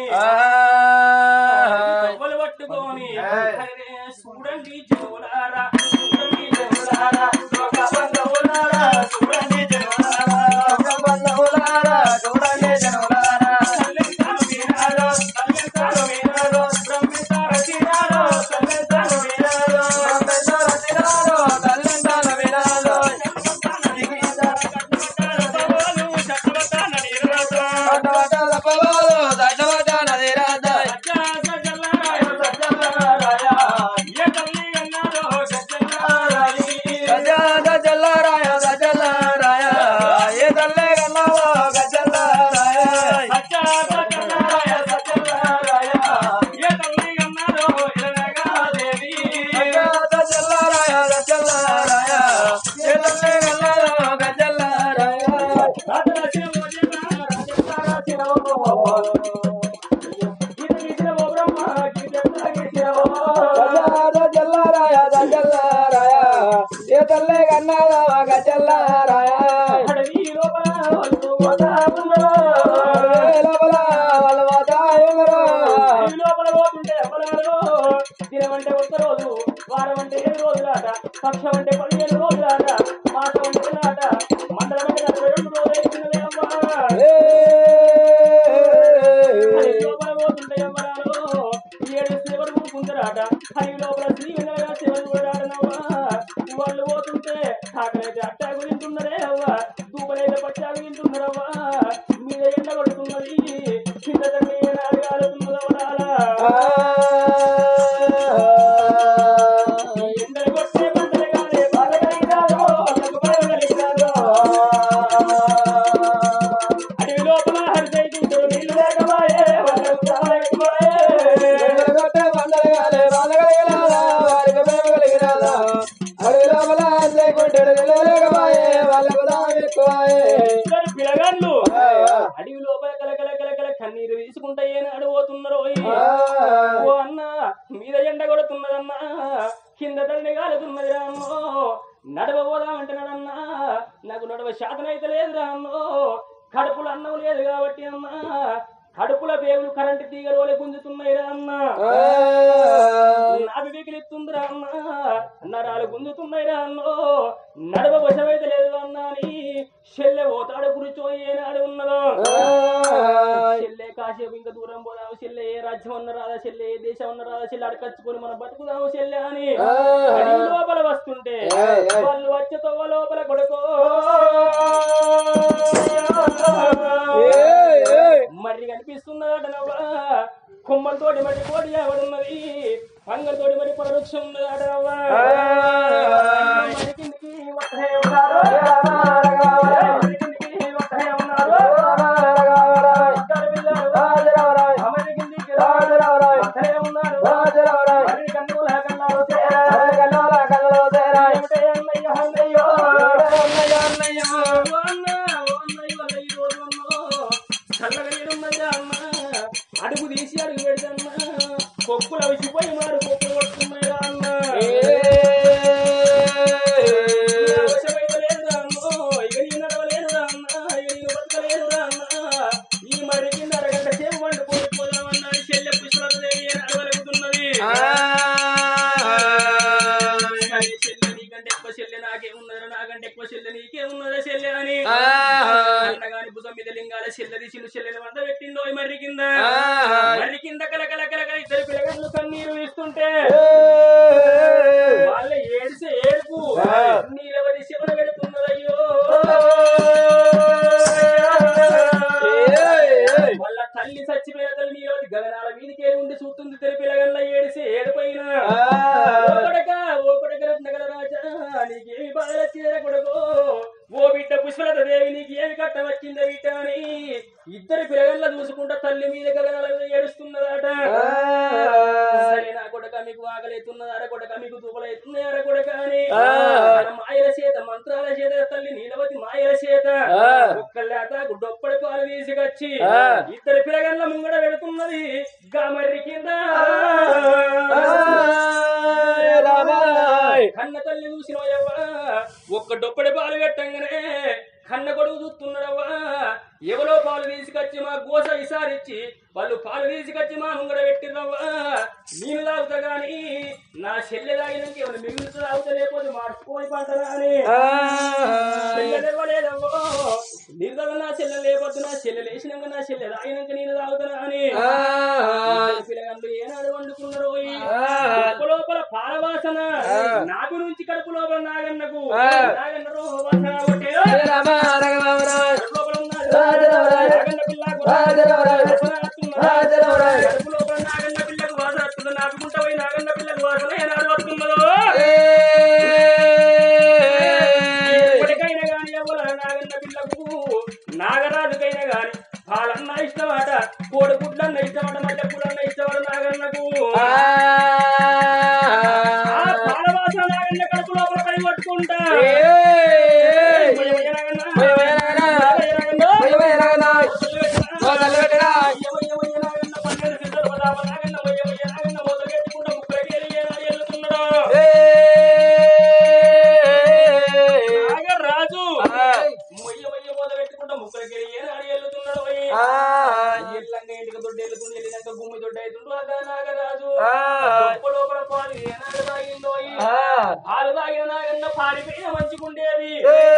తొక్కలు పట్టుకొని అరే చూడండి జోలారా చూడండి జోలారా ఒక బంధువులారా, చూడండి జోలారా తల్లెంతాను వీరారో, తల్లెంతాను వీరారో, బ్రహ్మిస్తార తీరారో, తల్లెంతాను వీరారో, సవాలు చక్రవర్తాన నీరాజో, సజ్జా సజ్జలారాయ, సజ్జలారాయ, ఏ తల్లి అన్నారో సజ్జలారాయి. సజ్జా సజ్జలారాయ, సజ్జలారాయ, ఏ తల్లి అన్నారో ఇరనగాదేవి. రాజుల శిరవో జన, రాజుల శిరవో. గీత గీసిరవో బ్రహ్మ, గీత గీసిరవో. అడవి లోపల వాళ్ళు పోతా ఉన్నారు. అడవి లోపల పోతుంటే అమలాలు దినమంటే ఒక్క రోజు వారం అంటే ఏడు రోజులాట పక్షం అంటే పదిహేను రోజులాట మాసం అంటే నెలాట మండలం అంటే నలభై రెండు రోజులు అవుతున్నది అమ్మా అడవి లోపల పోతుంటే అమలాలు ఏడు శివరు కుందరాట అడవి లోపల శ్రీ వినాయక శివరు కూడా ఆడనవ్వా వాళ్ళు పోతుంటే ఆకలైతే అట్టాకు తింటున్నారే అవ్వ దూపలైతే పచ్చాకు తింటున్నారవ్వా మీద ఎండ పడుతున్నది కింద తల్లి ఏనాడు కాలుతున్నదవడాలా ఎండలు కొట్టే పంటలు కాదే బాధ కలిగినాదో, వాళ్ళకు బాధ కలిగినాదో. అడవి లోపల హరితైతుంటూ నీళ్లు లేకపాయే, వాళ్ళకు చావ లేకపాయే. ఇద్దరు పిల్లగాళ్ళు అడవి లోపల కలకల కలకల కన్నీరు తీసుకుంటా ఏనాడు పోతున్నారు ఓ అన్న మీద ఎండ కొడుతున్నదన్నా కింద తల్లి కాలుతున్నది రామ్మో నడవ పోదామంటే నడన్నా నాకు నడవ శాతం అయితే లేదు రామ్మో కడుపులో అన్నం లేదు కాబట్టి అమ్మా కడుపుల పేగులు కరెంటు తీగలు వలె గుంజుతున్నాయి రా అన్న నాభి వికిలిస్తుందిరా అన్న నరాలు గుంజుతున్నాయి రా అన్నో నడవ వశమైతే లేదు అన్నా అని చెల్లె పోతాడు కూర్చో ఏనాడు ఉన్నదో చెల్లె కాసేపు ఇంకా దూరం పోదాము చెల్లె ఏ రాజ్యం ఉన్న రాదా చెల్లె ఏ దేశం ఉన్న రాదా చెల్లె అడకచ్చుకొని మనం బతుకుదాము చెల్లె అని అడవి లోపల వస్తుంటే వాళ్ళు వచ్చే తొవ్వ లోపల కొడుకో మర్రి కనిపిస్తున్నదట నవ్వా కొమ్మలతోటి మరి కోడి ఎవడున్నది పంగలతోటి మరి పరవృక్షం ఉన్నదట నవ్వా మరి కిందికి వస్తనే ఉన్నారు. మరి కిందికి వస్తనే ఉన్నారు. ఇద్దరు పిల్లలు అమరి కిందికి వస్తనే ఉన్నారు. మరి కన్నుల కన్నాలు చేరాయి. ఏమిటే అన్నయ్య అన్నయ్యో. ఓ అన్న, ఓ అన్నయ్య వల్ల ఈ రోజు అన్నో చల్లగా నీరున్నదిరా అన్న అడుగు తీసి అడుగు పెడతన్నా కొక్కులు అవిసిపోయి మారు కొక్కులు కొట్టుకున్నాయిరా అన్న అవసరమైతే లేదురా అన్నో ఇక నీ నడవలేదురా అన్న ఇక నేను బతకలేదురా అన్న ఈ మరి కింద అరగంట సేపు వండుకొని పోదామన్నా చెల్లె పుష్పలదేవి నడవలుగుతున్నది కానీ చెల్లె నీకంటే ఎక్కువ చెల్లె నాకే ఉన్నదిరా నాకంటే ఎక్కువ చెల్లె నీకే ఉన్నదా చెల్లె అని అన్నగాని భుజం మీద లింగాల ఇవాళ చెల్లెది చిన్న చెల్లెని వంద పెట్టిందో ఈ మర్రి కింద మర్రి కింద కల కల కల కల ఇద్దరు పిల్లగాళ్ళు కన్నీరు వీస్తుంటే వాళ్ళ ఏడిసే ఏడుపు నీలవరి శివన పెడుతున్నదయ్యో వాళ్ళ తల్లి చచ్చిపోయిన తల్లి నీలవరి గగనాల మీదికే ఉండి చూస్తుంది తెరి పిల్లగల్ల ఏడిసే ఏడుపైన ఓ కొడక ఓ కొడక రత్నగల రాజా నీకేమి బాధ చీర కొడుకో ఓ బిడ్డ పుష్పలత దేవి నీకు ఏమి కట్ట వచ్చిందో బిడ్డ అని ఇద్దరు పిల్లగల్ల చూసుకుంటా తల్లి మీద గగనాల మీద ఏడుస్తున్నదట సరే నా కొడక మీకు ఆకలితున్నది అర కొడక మీకు దూపలైతుంది అర కొడక అని మన మాయల చేత మంత్రాల చేత తల్లి నీలవతి మాయల చేత ఒక్కళ్ళేత డొప్పడి పాలు తీసుకొచ్చి ఇద్దరు పిల్లగల్ల ముంగడ పెడుతున్నది గామర్రి కింద కన్న తల్లి చూసినవయ్యవ్వా ఒక్క డొప్పడి పాలు పెట్టంగానే కన్న కొడుకు చూస్తున్నాడవ్వా ఎవరో పాలు తీసుకొచ్చి మా గోస విసారించి వాళ్ళు పాలు తీసుకొచ్చి మా ముంగడ పెట్టిరవ్వా నేను తాగుతా గాని నా చెల్లె తాగినాక ఎవరు మిగులుతూ తాగుతా లేకపోతే మార్చుకొని పంటరా అని చెల్లెలేవలేదవ్వో నిర్దల నా చెల్లె లేకపోతే నా చెల్లె లేచినాక నా చెల్లె తాగినాక నేను తాగుతానా అని ఇద్దరు పిల్లగాళ్ళు ఏనాడు వండుకున్నారు ఈ కడుపు లోపల పాలవాసన నాగు నుంచి కడుపు లోపల నాగన్నకు నాగన్నరు వాసన కొట్టే కడుపు లోపల ఉన్నాడు. నాగన్న పిల్లకు వాసన వస్తున్నదా? కడుపు లోపల నాగన్న పిల్లకు వాసన వస్తుందో నాటుకుంటా పోయి నాగన్న పిల్లకు వాసన ఏనాడు వస్తున్నదో ఎప్పటికైనా గాని ఎవరు నాగన్న పిల్లకు నాగరాజుకైనా గాని పాలన్న ఇష్టమాట కోడిగుడ్లన్న ఇష్టమాట మల్లెపూలన్న ఇష్టమాట నాగన్నకు ఆ పాలవాసన నాగన్న కడుపు లోపల పడి కొట్టుకుంటా మొయ్య మొయ్య నాగన్న. మొయ్య మొయ్య నాగన్న. మొదలు పెట్టరా. మొయ్య మొయ్య మొయ్య నాగన్న పన్నెండు సిద్ధలు పదావ నాగన్న మొయ్య మొయ్య నాగన్న మొదలు పెట్టుకుంటా ముప్పైకి ఎలిగే నాడు ఎల్లుతున్నాడు. నాగరాజు మొయ్య మొయ్య మొదలు పెట్టుకుంటా ముప్పైకి ఎలిగే నాడు ఎల్లుతున్నాడు పోయి. ఎల్లంగా ఇంటికి దొడ్డు ఎల్లుతుంది వెళ్ళినాక భూమి దొడ్డు అవుతుండు అదా నాగరాజు గొప్ప లోపల పాలు ఏనాడు తాగిందో ఈ. పాలు తాగిన నాగన్న పారిపోయిన మంచిగుండేది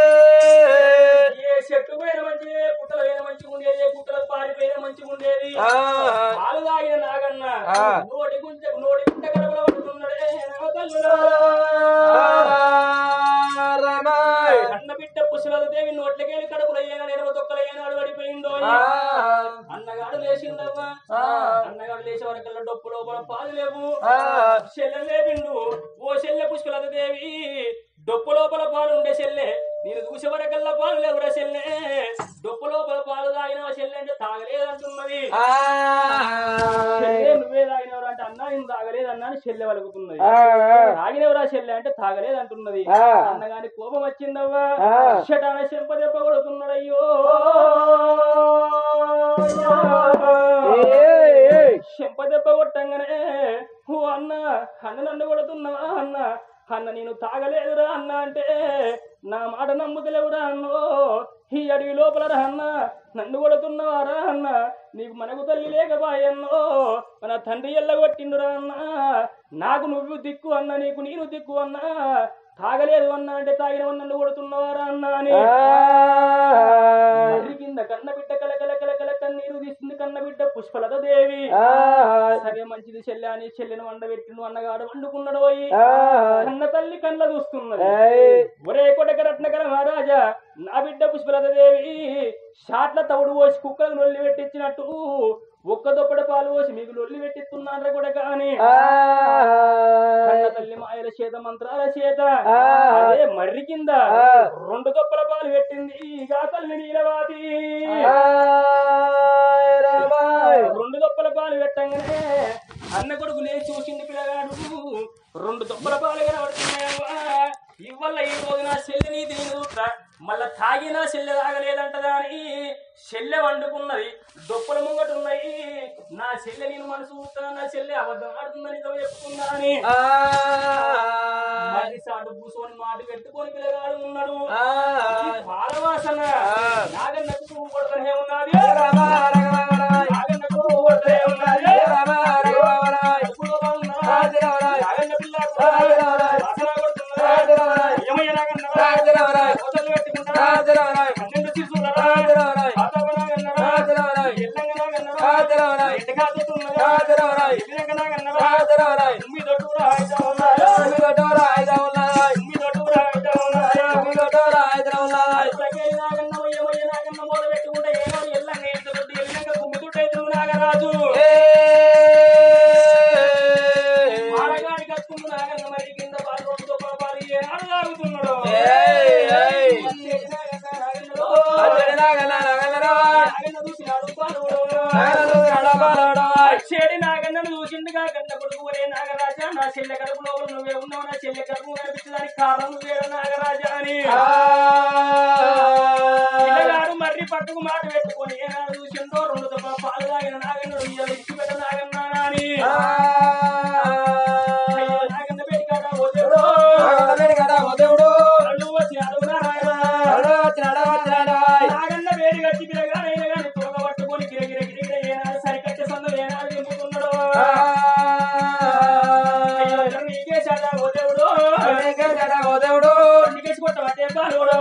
ఏ చెట్టు పైన మంచి పుట్టల పైన మంచిగుండేది ఏ పుట్టలకు పారిపోయిన మంచిగుండేది పాలు తాగిన నాగన్న నోటి గుంజ నోటి గుంట గడపల పడుతున్నాడే నా తల్లులా. అన్న బిడ్డ పుష్పలత దేవి నోట్లకెళ్ళి కడుపులో ఏనాడు ఎనవ తొక్కల ఏనాడు పడిపోయిందో అన్నగాడు లేచిండవ్వా అన్నగాడు లేచే వరకల్లా డొప్పు లోపల పాలు లేవు చెల్లె లేపిండు ఓ చెల్లె పుష్పలత దేవి డొప్పు లోపల పాలు ఉండే చెల్లె నేను చూసే వరకల్లా పాలు లేవురా చెల్లె డొప్పు లోపల పాలు తాగిన చెల్లె అంటే తాగలేదంటున్నది చెల్లె నువ్వే తాగినవరా అంటే అన్నా నేను తాగలేదన్నా అని చెల్లె వలుగుతున్నది తాగినవరా చెల్లె అంటే తాగలేదంటున్నది అన్నగాని కోపం వచ్చిందవ్వా షటాన చెంప దెబ్బ కొడుతున్నాడు అయ్యో చెంప దెబ్బ కొట్టంగానే ఓ అన్న అన్న నన్ను కొడుతున్నావా అన్న అన్న నేను తాగలేదురా అన్న అంటే నా మాట నమ్ముతలేవురా అన్నో ఈ అడవి లోపల రా అన్న నన్ను కొడుతున్నావారా అన్న నీకు మనకు తల్లి లేకపాయన్నో మన తండ్రి ఎల్లగొట్టిండురా అన్న నాకు నువ్వు దిక్కు అన్న నీకు నేను దిక్కు అన్న తాగలేదు అన్న అంటే తాగిన నన్ను కొడుతున్నవారా అన్న అని మర్రి కింద కన్న బిడ్డ కల కల కల కల కన్నీరు తీస్తుంది కన్న బిడ్డ పుష్పలత దేవి సరే మంచిది చెల్లె అని చెల్లెను వండబెట్టిండు అన్నగాడు వండుకున్నాడు పోయి కన్న తల్లి కళ్ళ చూస్తున్నది ఒరే కొడక రత్నకర మహారాజా నా బిడ్డ పుష్పలత దేవి షాట్ల తవుడు పోసి కుక్కలకు నొల్లి పెట్టించినట్టు ఒక్క దొప్పడ పాలు పోసి మీకు నొల్లి పెట్టిస్తున్నారా కొడక అని కన్న తల్లి మాయల చేత మంత్రాల చేత అదే మర్రి కింద రెండు దొప్పల పాలు పెట్టింది ఇక తల్లి నీలవాతి రెండు దొప్పల పాలు పెట్టంగానే అన్న కొడుకు లేచి చూసింది పిల్లగాడు రెండు దొప్పల పాలు కనబడుతున్నాయవ్వా ఇవల్ల ఈ రోజు నా చెల్లె నీ తిరుగుతా మళ్ళా తాగినా చెల్లె తాగలేదంటదా అని చెల్లె వండుకున్నది దొప్పల ముంగట ఉన్నాయి నా చెల్లె నేను మనసు చూస్తున్నా నా చెల్లె అబద్ధం ఆడుతుందని ఇదో చెప్తున్నా అని మళ్ళీ సాటు కూర్చొని మాట పెట్టుకొని పిల్లగాడు ఉన్నాడు ఈ పాల వాసన నాగన్నకు పువ్వు కొడతనే ఉన్నది నాగన్నకు పువ్వు కొడతనే ఉన్నది ఎప్పుడో బాగున్నది. నాగన్న పిల్లకు వాసన కొడుతున్నది. ఏమయ్య నాగన్న? కోతలు పెట్టుకుంటా. పన్నెండు శిశువులరా? పాతవ నాగన్నరా? నాగన్నను చూసిండుగా కన్న కొడుకు ఒరే నాగరాజా నా చెల్లె కడుపు లోపల నువ్వే ఉన్నావు నా చెల్లె కడుపు కనిపించడానికి కారణం నువ్వే నాగరాజా అని పిల్లగాడు మర్రి పట్టుకు మాట పెట్టుకొని ఏనాడు చూసిండో రెండు దెబ్బ పాలు తాగిన నాగన్న ఇయ్యాలి ఇచ్చి పెట్ట నాగన్న అని అయ్యో నాగన్న పేరు కాదా ఓ దేవుడు కళ్ళు వచ్చి అడుగునా నాగన్న వేడి కట్టి పిల్లగాడైన గాని తోక పట్టుకొని గిరగిర గిరగిర ఏనాడు సరికట్టే సన్న ఏనాడు దింపుతున్నాడు అయ్యో ఇతను నీకే చాదా ఓ దేవుడు నీకేసి కొట్టబట్టే బాలుడు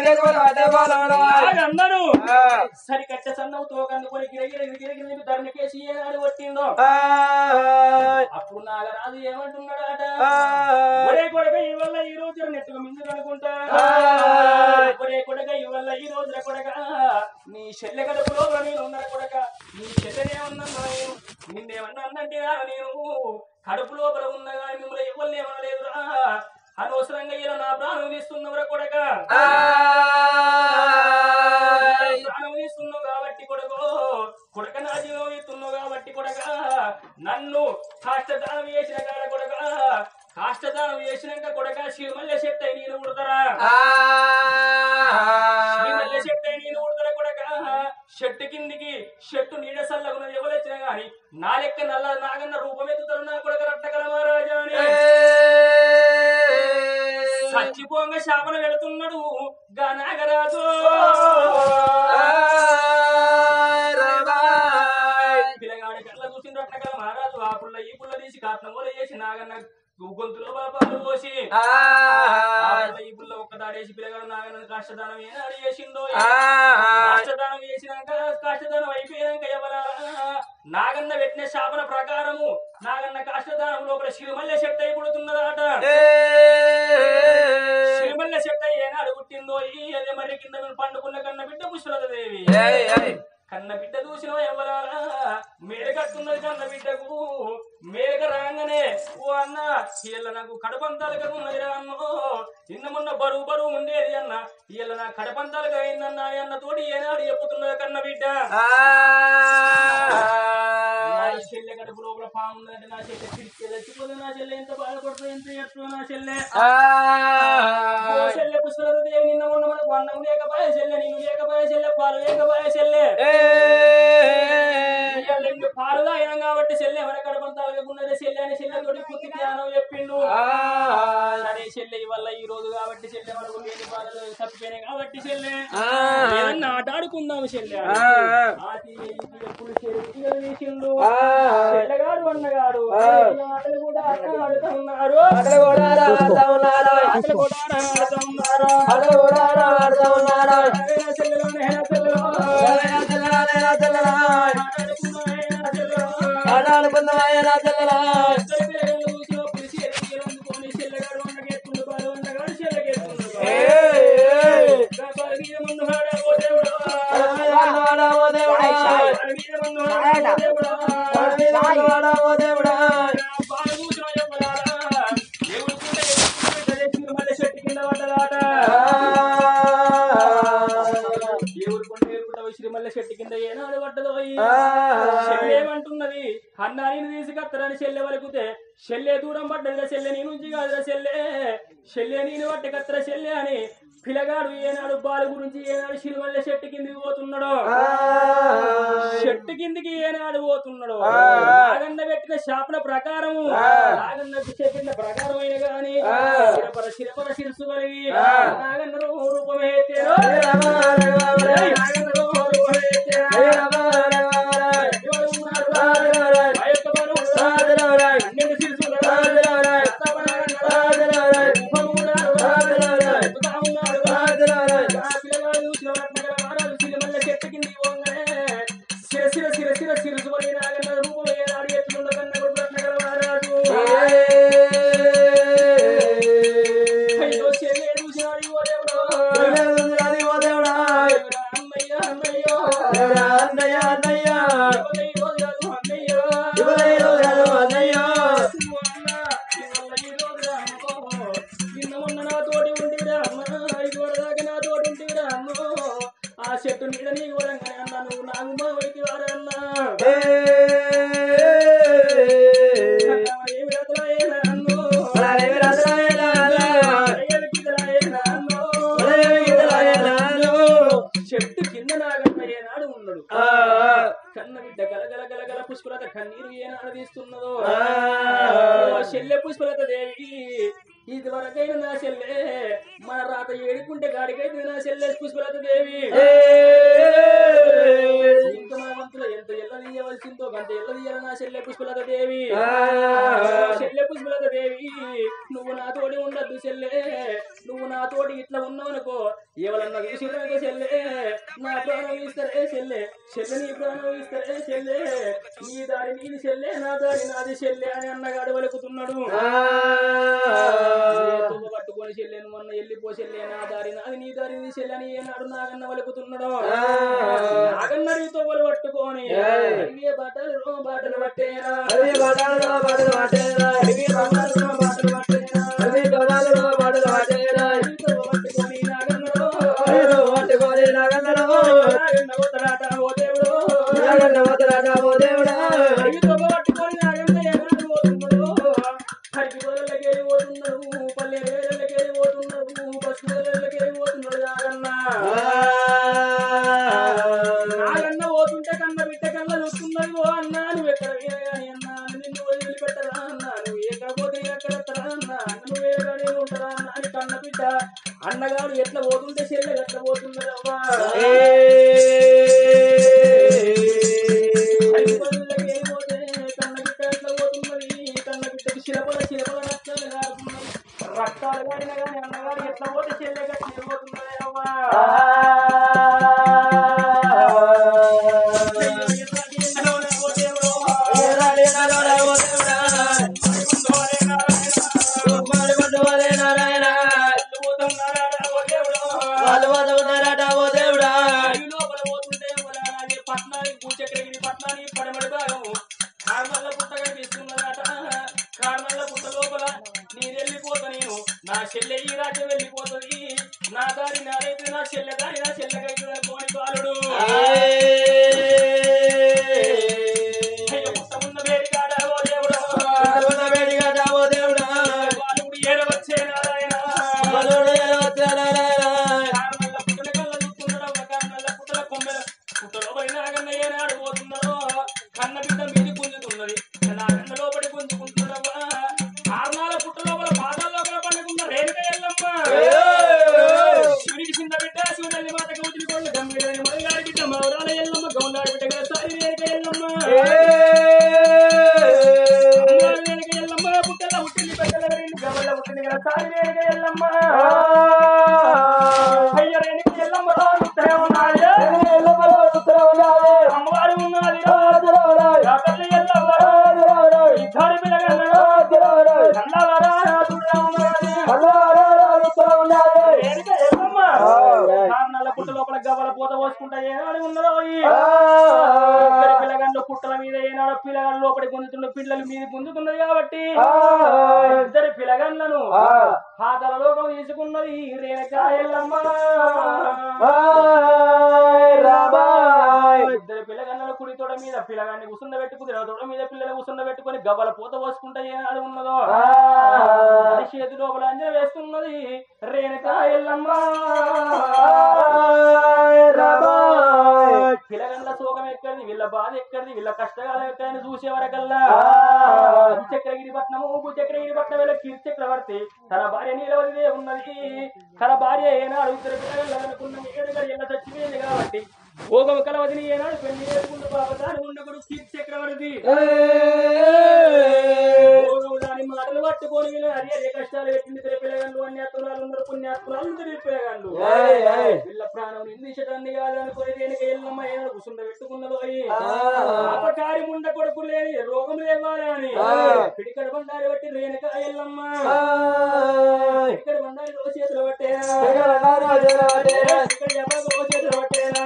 నాగన్నను సరికట్టే సన్నవు తోకందుకొని గిరగిర గిరగిర ధర్మకేసి ఏనాడు కొట్టిండో అప్పుడు నాగరాజు ఏమంటున్నాడట ఒరే కొడక ఈ వల్ల ఈ రోజు నెట్టుకు మిందుకు అనుకుంటా ఒరే కొడక ఈ వల్ల ఈ రోజున కొడక నీ చెల్లె కడుపులో నేను ఉన్నా కొడక నీ చెల్లెనే ఉన్నా నేను నిన్నేమన్నా అన్నంటే నేను కడుపు లోపల ఉన్నా కానీ మిమ్మల్ని ఎవరిని ఏమనలేదురా అనవసరంగా ఇలా నా ప్రాణం తీస్తున్నవరా కొడక ప్రాణం తీస్తున్నావు కాబట్టి కొడుకు కొడక నా జీవం ఇస్తున్నావు కాబట్టి కొడక నన్ను కాష్టదానం చేసిన కాడ కొడక కాష్టదానం చేసినాక కొడక శ్రీమల్య శక్తి అయి నేను ఉడతారా శ్రీమల్య శక్తి అయి నేను ఉడతారా కొడక చెట్టు కిందికి చెట్టు నీడ సల్లగున్నది ఎవరొచ్చినా గాని నా లెక్క నల్ల నాగన్న రూపం ఎత్తుతారు నా కొడక రట్టగల మహారాజా అని చచ్చిపోంగ శాపన పెడుతున్నాడు గా నాగరాజు పిల్లగాడి కళ్ళ చూసిన రట్టగల మహారాజు ఆ పుల్ల ఈ పుల్ల తీసి కాత్నమూల చేసి నాగన్న గొంతులో పాపాలు పోసి ఆ పుల్ల ఈ పుల్ల ఒక్క దాడేసి పిల్లగాడు నాగన్న కాష్టదానం ఏనాడు చేసిండో కాష్టదానం చేసినాక కాష్టదానం అయిపోయినాక ఎవరా నాగన్న పెట్టిన శాపన ప్రకారము నాగన్న కాష్టదానం లోపల శివమల్య శక్తి అయిపోతున్నదట శ్రీమల్ల చెట్ట ఏనాడు పుట్టిందో ఈ అదే మరి కింద మీద పండుకున్న కన్న బిడ్డ పుష్పలత దేవి కన్న బిడ్డ చూసిన ఎవరారా మేరకట్టున్నది కన్న బిడ్డకు మేరక రాగానే ఓ అన్న వీళ్ళ నాకు కడపంతాలుగా ఉన్నది రా అన్నో నిన్న మొన్న బరువు బరువు ఉండేది అన్న వీళ్ళ నా కడపంతాలుగా అయిందన్న అన్న తోటి ఏనాడు చెప్పుతున్నది కన్న బిడ్డ నా చెల్లె కడుపు లోపల పాము ఉన్నదంటే నా చెల్లె పిడిచి చచ్చిపోతే నా చెల్లె ఎంత బాధపడుతుంది ఎంత ఎట్లా నా చెల్లె ఓ చెల్లె పుష్పలత దేవి నిన్న ఉన్న మనకు అన్నం లేకపోయే చెల్లె నేను లేకపోయే చెల్లె పాలు లేకపోయే చెల్లె ఇవాళ ఎన్ని పాలు తాగినాం కాబట్టి చెల్లె ఎవరి కడపంతాలుగా ఉన్నదే చెల్లె అని చెల్లె తోటి పుట్టి జ్ఞానం చెప్పిండు సరే చెల్లె వల్ల ఈ రోజు కాబట్టి చెల్లె మనకు లేని బాధలు తప్పిపోయినాయి కాబట్టి చెల్లె ఏదన్నా ఆట ఆడుకుందాం చెల్లె ఆటి ఈటి ఎప్పుడు చెల్లె తీసిండు చెల్లెగాడు అన్నగాడు ఈ ఆటలు కూడా ఆడుతూ ఉన్నారు ఆటలు కూడా ఆడుతూ ఉన్నారు అదే చెల్లెలోనే చెల్లెలో శ్రీమల్ల చెట్టు కింద ఏనాడు పడ్డదో ఏమంటున్నది అన్నాని తీసుకొస్తారని చెల్లె వలకుతే చెల్లె దూరం పడ్డదిరా చెల్లె నీ నుంచి కాదురా చెల్లె చెల్లె నేను పట్టి కత్తరా చెల్లె అని పిల్లగాడు ఏనాడు బాలు గురించి ఏనాడు సిరిమల్ల చెట్టు కిందికి పోతున్నాడో చెట్టు కిందికి ఏనాడు పోతున్నాడో నాగన్న పెట్టిన శాపన ప్రకారము నాగన్న చెప్పిన ప్రకారం అయిన గాని శిరపర శిరపర శిరసు కలిగి నాగన్న రూపమే ఎత్తారు. నాగన్న రూపమే ఎత్తారు. ఎవరు ఉన్నారు? ఆ యొక్క బరువు పన్నెండు శిరసులు ముఖము ఉన్నారు. ఎత్తుతా ఉన్నారు. ఆ పిల్లగాడు చూసిన వాటిని మారాలు సిరిమల్ల చెట్టు కిందికి పోగానే శిర శిర శిర శిర శిరసు పడి నాగన్న రూపం ఏనాడు ఎత్తుకుండ కన్న కొడుకు రత్నగల మహారాజు అయ్యో చెల్లె చూసినాడు ఓ దేవుడు అమ్మయ్య అమ్మయ్యో ఉన్నదో ఓ చెల్లె పుష్పలత దేవి ఇది వరకైనా నా చెల్లె మన రాత ఏడుకుంటే గాడికైతే నా చెల్లె పుష్పలత దేవి ఇంకా మన వంతులో ఎంత ఎల్లదీయవలసిందో గంట ఎల్లదీయాల నా చెల్లె పుష్పలత దేవి చెల్లె పుష్పలత దేవి నువ్వు నా తోడి ఉండద్దు చెల్లె నువ్వు నా తోడి ఇట్లా ఉన్నావనుకో ఎవరన్నా చూసినాక చెల్లె నా ప్రాణం ఇస్తారే చెల్లె చెల్లె నీ ప్రాణం ఇస్తారే చెల్లె నీ దారి నీది చెల్లె నా దారి నాది చెల్లె అని అన్నగాడు వలుకుతున్నాడు తువ్వ పట్టుకొని చెల్లెను మొన్న వెళ్ళిపో చెల్లె నా దారి నాది నీ దారి నీ చెల్లె అని ఏనాడు నాగన్న వలుకుతున్నాడు నాగన్న నీ తొవ్వలు పట్టుకొని అడిగే బాటలు బాటలు పట్టేరా నీ తొవ్వ పట్టుకొని నాగన్నలో నాగన్న పోతడాట ఓ దేవుడు అడిగి తొవ్వ పట్టుకొని నాగన్న ఏనాడు పోతున్నాడు హరికి గొర్రెలకెళ్ళి పోతున్నాడు పల్లె రేళ్ళకెళ్ళి పోతున్నాడు పశు గొర్రెలకెళ్ళి పోతున్నాడు నాగన్న నాగన్న పోతుంటే కన్న బిడ్డ కన్న చూస్తున్నది ఓ అన్నా నువ్వు ఎక్కడ వేయగాని అన్నా నిన్ను వదిలిపెట్టరా అన్నా నువ్వు ఎక్కకపోతే ఎక్కడ అన్నా నువ్వు వేయగానే ఉంటారా అన్నా అని కన్న బిడ్డ అన్నగాడు ఎట్లా పోతుంటే చెల్లె ఎట్లా పోతున్నది అవ్వా ఐదు పనులకి వెళ్ళిపోతే కన్న బిడ్డ ఎట్లా పోతున్నది కన్న బిడ్డకి శిలపల శిలపల రక్తాలు కారుతున్నాయి రక్తాలు కాడిన కానీ అన్నగాడు ఎట్లా పోతే చెల్లె గట్టి పోతున్నది అవ్వా నా చెల్లె ఈ రాజ్యం వెళ్ళిపోతుంది నా దారి నాదైతే నా చెల్లె దారి నా చెల్లెకైతే అనుకోని బాలుడు అయ్యో పుట్టమున్న వేడిగాడ ఓ దేవుడా బాలుడు ఏడవచ్చే నారాయణ కారణంలో పుట్టల కళ్ళ చూస్తున్నాడు ఒక కారణంలో పుట్టల కొమ్మెల పుట్టలో పడి నాగన్న ఏనాడు పోతున్నాడో కన్న బిడ్డ మీది గుంజుతున్నది నాగన్న లోపడి గుంజుకుంటున్నాడమ్మా కారణాల పుట్ట లోపల పాదాల లోపల పండుకున్న రేణుక ఎల్లమ్మ శివునికి చిన్న బిడ్డ శివుడల్లి మాత గౌతుని కొళ్ళు గమ్మిడని మొదలాడి బిడ్డ మౌరాల ఎల్లమ్మ గౌండాడి బిడ్డ గల సారి రేణుక ఎల్లమ్మ అమ్మాయి రేణుక ఎల్లమ్మ పుట్టల పుట్టింది పెద్దల రెండు గవల్ల పుట్టింది గల సారి రేణుక ఎల్లమ్మ అయ్య రేణుక ఎల్లమ్మ రాను ఉత్తరం ఉన్నాయా అమ్మవారు ఉన్నది రా తల్లి ఎల్లమ్మ ఇద్దరు పిల్లగలను కన్నవరా దుర్గా ఉన్నది రేణుక ఎల్లమ్మ కారణాల పుట్ట లోపల గవ్వల పూత పోసుకుంటా ఏనాడు ఉన్నదో ఈ ఇద్దరు పిల్లగాళ్ళు పుట్టల మీద ఏనాడు పిల్లగాళ్ళు లోపలి పొందుతున్న పిల్లలు మీద పొందుతున్నది కాబట్టి ఇద్దరు పిల్లగాళ్ళను పాతల లోకం తీసుకున్నది రేణకాయలమ్మ ఇద్దరు పిల్లగన్నల కుడి తోడ మీద పిల్లగాన్ని కూసుండ పెట్టుకుని తోడ మీద పిల్లలు కూసుండ పెట్టుకొని గవ్వల పూత పోసుకుంటా ఏనాడు ఉన్నదో అది చేతి లోపల అంజన వేస్తున్నది రేణకాయలమ్మ పిల్లగండ్ల శోకం ఎక్కడిది వీళ్ళ బాధ ఎక్కడిది వీళ్ళ కష్టకాలం ఎక్కడని చూసే వరకల్లా చక్రగిరి పట్నము చక్రగిరి పట్నం వెళ్ళ కీర్తి చక్రవర్తి తన భార్య నీలవదిదే ఉన్నది తన భార్య ఏనాడు ఇద్దరు పిల్లలు అనుకున్న ఏడు గడియల చచ్చిపోయింది కాబట్టి భోగం కలవదిని ఏనాడు పెళ్లి చేసుకుంటూ బాబా దాని ఉండకుడు కీర్తి చక్రవర్తి భోగం దాని మాటలు పట్టుకొని వీళ్ళు అరే అరే కష్టాలు పెట్టింది తిరి పిల్లగాళ్ళు అన్యాత్తురాలు ఉన్నారు పుణ్యాత్తురాలు తిరిగి పిల్లగాళ్ళు వీళ్ళ ప్రాణం నిందించడాన్ని కాదు అనుకుని దేనికి ఎల్లమ్మ ఏనాడు కుసుండ పెట్టుకున్నదో అయ్యి అపకారి ముండ కొడుకు లేని రోగం లేవాలి అని పిడికడ బండారి బట్టి రేణుక ఎల్లమ్మ ఇక్కడ బండారి ఓ చేతులు పట్టేనా ఇక్కడ ఎవరు ఓ చేతులు పట్టేనా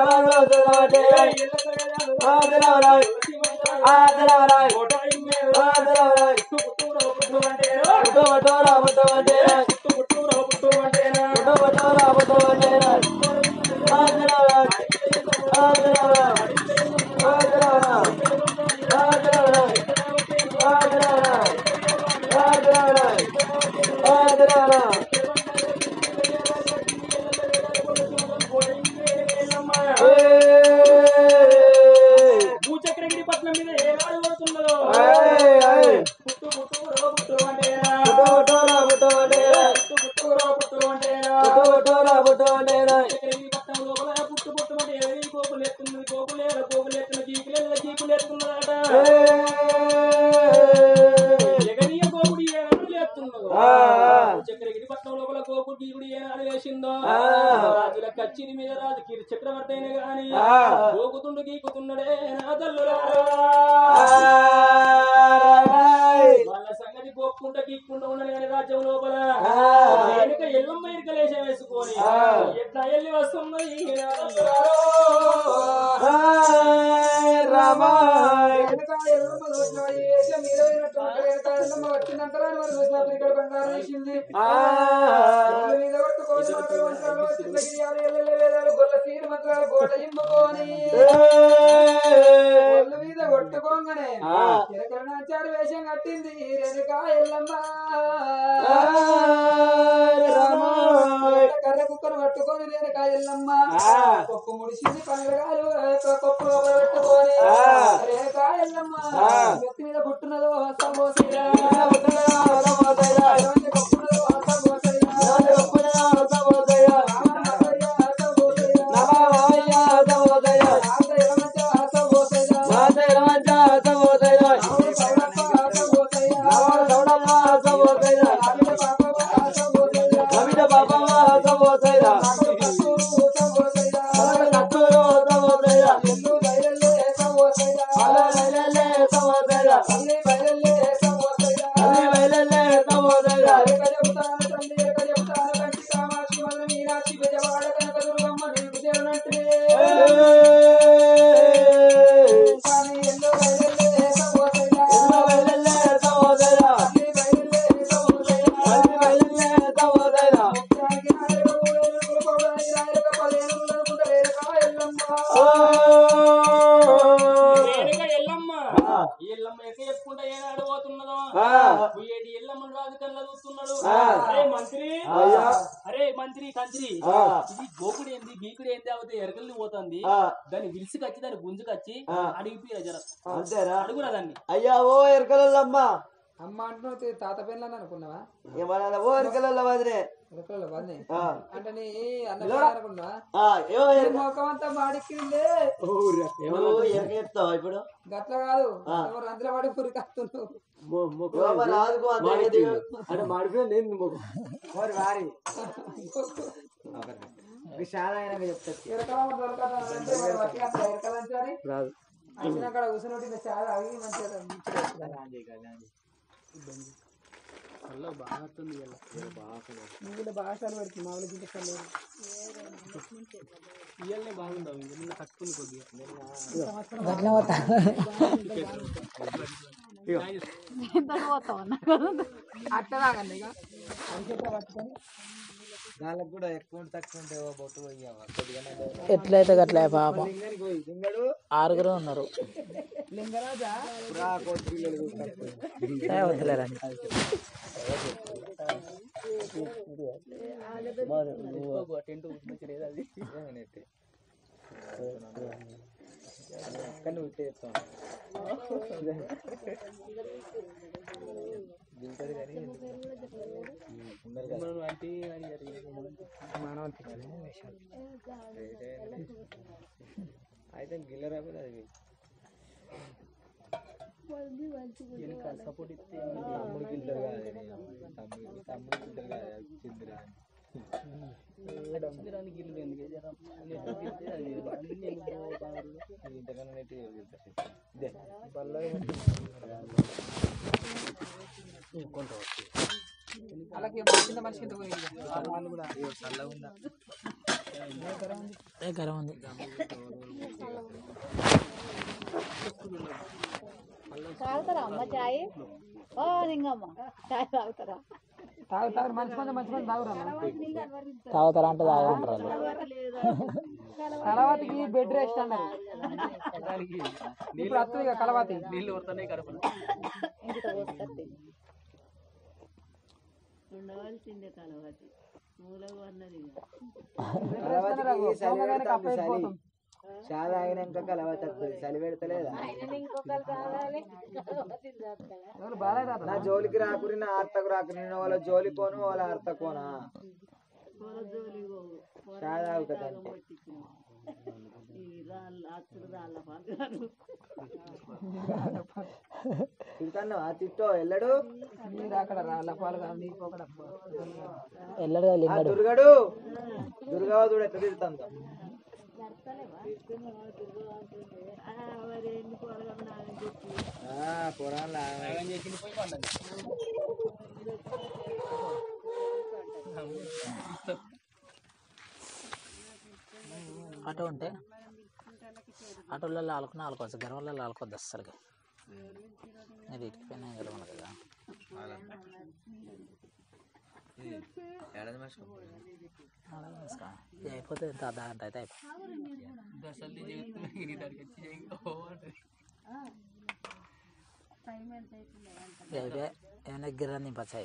కోటాయి మీద పుట్టు పుట్టు పుట్టు అంటేనా పుట్టు పుట్టు పుట్టు అంటేనా భూచక్రగిరి పట్నం మీద ఏనాడు పడుతున్నదో పుట్టు పుట్టురో పుట్టు అంటేరా పుట్టోరా పుట్టోరా పుట్టు పుట్టురో పుట్టు అంటేరా పుట్టోరా పుట్టోరా ఎక్కడికి పట్టం లోపల పుట్టు పుట్టు అంటే ఎవరి కోపులు ఎత్తున్నది కోపులు ఏడ కోపులు ఎత్తున్న గీకులు గీకులు ఎత్తున్నదట జగనీయ కోపుడు ఏనాడు లేస్తున్నదో చక్రగిరి పట్నం లోపల కోపుడు గీకుడు ఏనాడు వేసిందో రాజుల కచ్చిరి మీద రాజు కిరి చక్రవర్తి అయిన గాని గోకుతుండు గీకుతున్నడే నా తల్లులారా వాళ్ళ సంగతి గోక్కుంటా గీక్కుంటా ఉండని కానీ రాజ్యం లోపల వెనుక ఎల్లమ్మ ఇరుకలేశం వేసుకొని ఎట్లా వెళ్ళి వస్తున్నది నా తల్లులారా. వెనక ఎల్లమ్మ దోషం అయ్యి వేషం మీద పోయినట్టు వెనక ఎల్లమ్మ వచ్చిందంటారా అని మరి చూసినప్పుడు ఇక్కడ బంగారం వేసింది ఇళ్ళ మీద కొట్టుకొని మాటలు మంత్రాలు చిత్రగిరియాలు ఎల్లెల్ల వేదాలు గొల్ల తీరు మంత్రాలు గోడ ఇంపుకొని ఒళ్ళ మీద కొట్టుకోగానే చిరకరణాచారి వేషం కట్టింది వెనుక ఎల్లమ్మ కర్ర కుక్కను పట్టుకొని వెనుక ఎల్లమ్మ కొప్పు ముడిసింది పండుగాలు కొప్పు లోపల పెట్టుకొని వెనుక ఎల్లమ్మ ఎత్తి మీద పుట్టినదో సమోసయ్యా కొప్పున్నదో సమోసయ్యా వెనుక ఎల్లమ్మ ఈ ఎల్లమ్మ ఎక్క చెప్పుకుంటా ఏనాడు పోతున్నదో ఏడి ఎల్లమ్మను రాజు కళ్ళ చూస్తున్నాడు అరే మంత్రి అరే మంత్రి కంత్రి ఇది గోకుడు ఏంది గీకుడు ఏంది అవుతే ఎరకల్ని పోతుంది దాన్ని విలిసికొచ్చి దాన్ని గుంజుకొచ్చి అడిగిపోయిన జర అంతేరా అడుగురా దాన్ని అయ్యా ఓ ఎరకలమ్మ అమ్మ అంటున్నావు తాత పెళ్ళని అనుకున్నావా ఏమన్నా ఓ ఎరకలల్ల వదిలే ఎరకల బాధనే ఆ, అంటే నీ అన్న పెళ్ళి అనుకున్నా ఆ, ఏమో ఎరక మొఖం అంతా మాడిక్కిందే నువ్వు ఎరక చెప్తావా ఇప్పుడు గట్ల కాదు ఎవరు రంధ్ర పడి పురికొస్తున్నావు ఏమో మరి ఆదుకో అంత ఎరక దిగు. అంటే మాడిపోయిన నేను మొక్కు మరి వారి ఎరకల దొరకదంటే మరి వట్టి అంత ఎరకలంచారి రాదు వచ్చిన అక్కడ కూర్చున్నట్టు చాలా అవి మంచిగా నువ్వు భాషలు పెడుతుంది మామూలు గింటలు ఇయ్యాలనే బాగుండవు నిన్న తక్కువ కొద్దిగా అట్టలాగండి ఇక అంచేత పట్టుకొని దానికి కూడా ఎక్కువ ఉంటే తక్కువ ఉంటే ఓ బొట్టు పోయావా కొద్దిగానే ఎట్లయితే గట్లే పాపం లింగానికి పోయి లింగడు ఆరుగురు ఉన్నారు లింగరాజా పురా కోటి పిల్లలు తక్కువ ఏ వదిలేరండి టెంట్ లేదు అది ఏమనేది కానీ ఉంటే చెప్తాను దిగుతుంది కానీ ఉండరు కదా మనం అంటే అని అయితే గిల్లరా కూడా అది సపోర్ట్ ఇస్తే తమ్ముడికి ఇద్దరు కాదు తమ్ముడు తమ్ముడికి ఇద్దరు కాదు అది చిందిరా చిందిరానికి గిల్లు ఎందుకు జర నెట్ గిల్తే అది అన్ని ఎందుకు బాగుంది? అది ఇంతకన్నా నెట్టి ఇదే అలాగే కింద మనిషి కింద పోయింది వాళ్ళు కూడా చల్లగా ఉందా ఏ గరం ఉంది తాగుతారా అమ్మ చాయ్ ఓ లింగమ్మ చాయ్ తాగుతారా తాగు తాగు మంచి మంది మంచి మంది తాగురా తాగుతారా అంటే తాగుంటారు వాళ్ళు కలవాతికి బెడ్ రెస్ట్ అన్నారు ఇప్పుడు వస్తుంది ఇక కలవాతి నీళ్ళు వస్తున్నాయి కడుపులో ఇంటికి పోస్తుంది ఉండవలసిందే కలవతి మూలకు అన్నది ఇక. బెడ్ రెస్ట్ అన్నారు సోమగానికి అప్పైపోతాం చాలా అయినాక కలవతత్తది చలి పెడతలేదా ఆయన ఇంకొకరు కావాలి ఎవరు బాగా నా జోలికి రాకురి నా అర్థకు రాకురి నేను వాళ్ళ జోలి కోను వాళ్ళ అర్థ కోనా చాలా తాగుతుంది తింటాను ఆ తిట్టో ఎల్లడు మీరు అక్కడ రాళ్ళ పాలు కాదు నీకు ఒకటి ఎల్లడు ఆ లింగడు దుర్గడు దుర్గా చూడు ఎట్లా తిడుతుందో ఆ పురాణాలు ఆమె. ఆటో ఉంటే ఆటోలలో ఆలుకున్నా ఆలుకోవచ్చు గర్వాలలో ఆలుకోవద్దు అస్సలకి మీరు ఇటుపోయినా కదా మనకు కదా అలా వేసుకో. ఇది అయిపోతే ఇంత అర్ధ గంట అయితే అయిపోయి ఏమైనా గిర్ర నింపచ్చు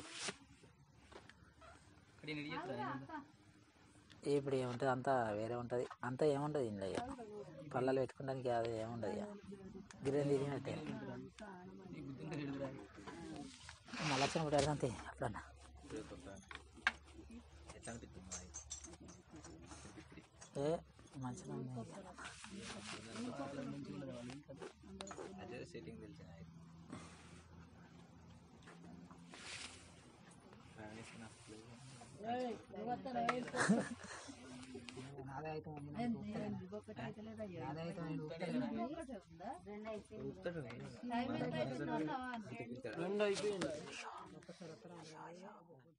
ఇప్పుడు ఏముంటుంది అంతా వేరే ఉంటుంది అంతా ఏముంటుంది ఇంట్లో ఇక పళ్ళలు పెట్టుకోవడానికి అది ఏముండదు ఇక గిర్రెని తిరిగినట్టే మళ్ళీ వచ్చినప్పుడు అర్థంతే అప్పుడన్నా ఏ మంచిగా ఉంది రెండు అయిపోయింది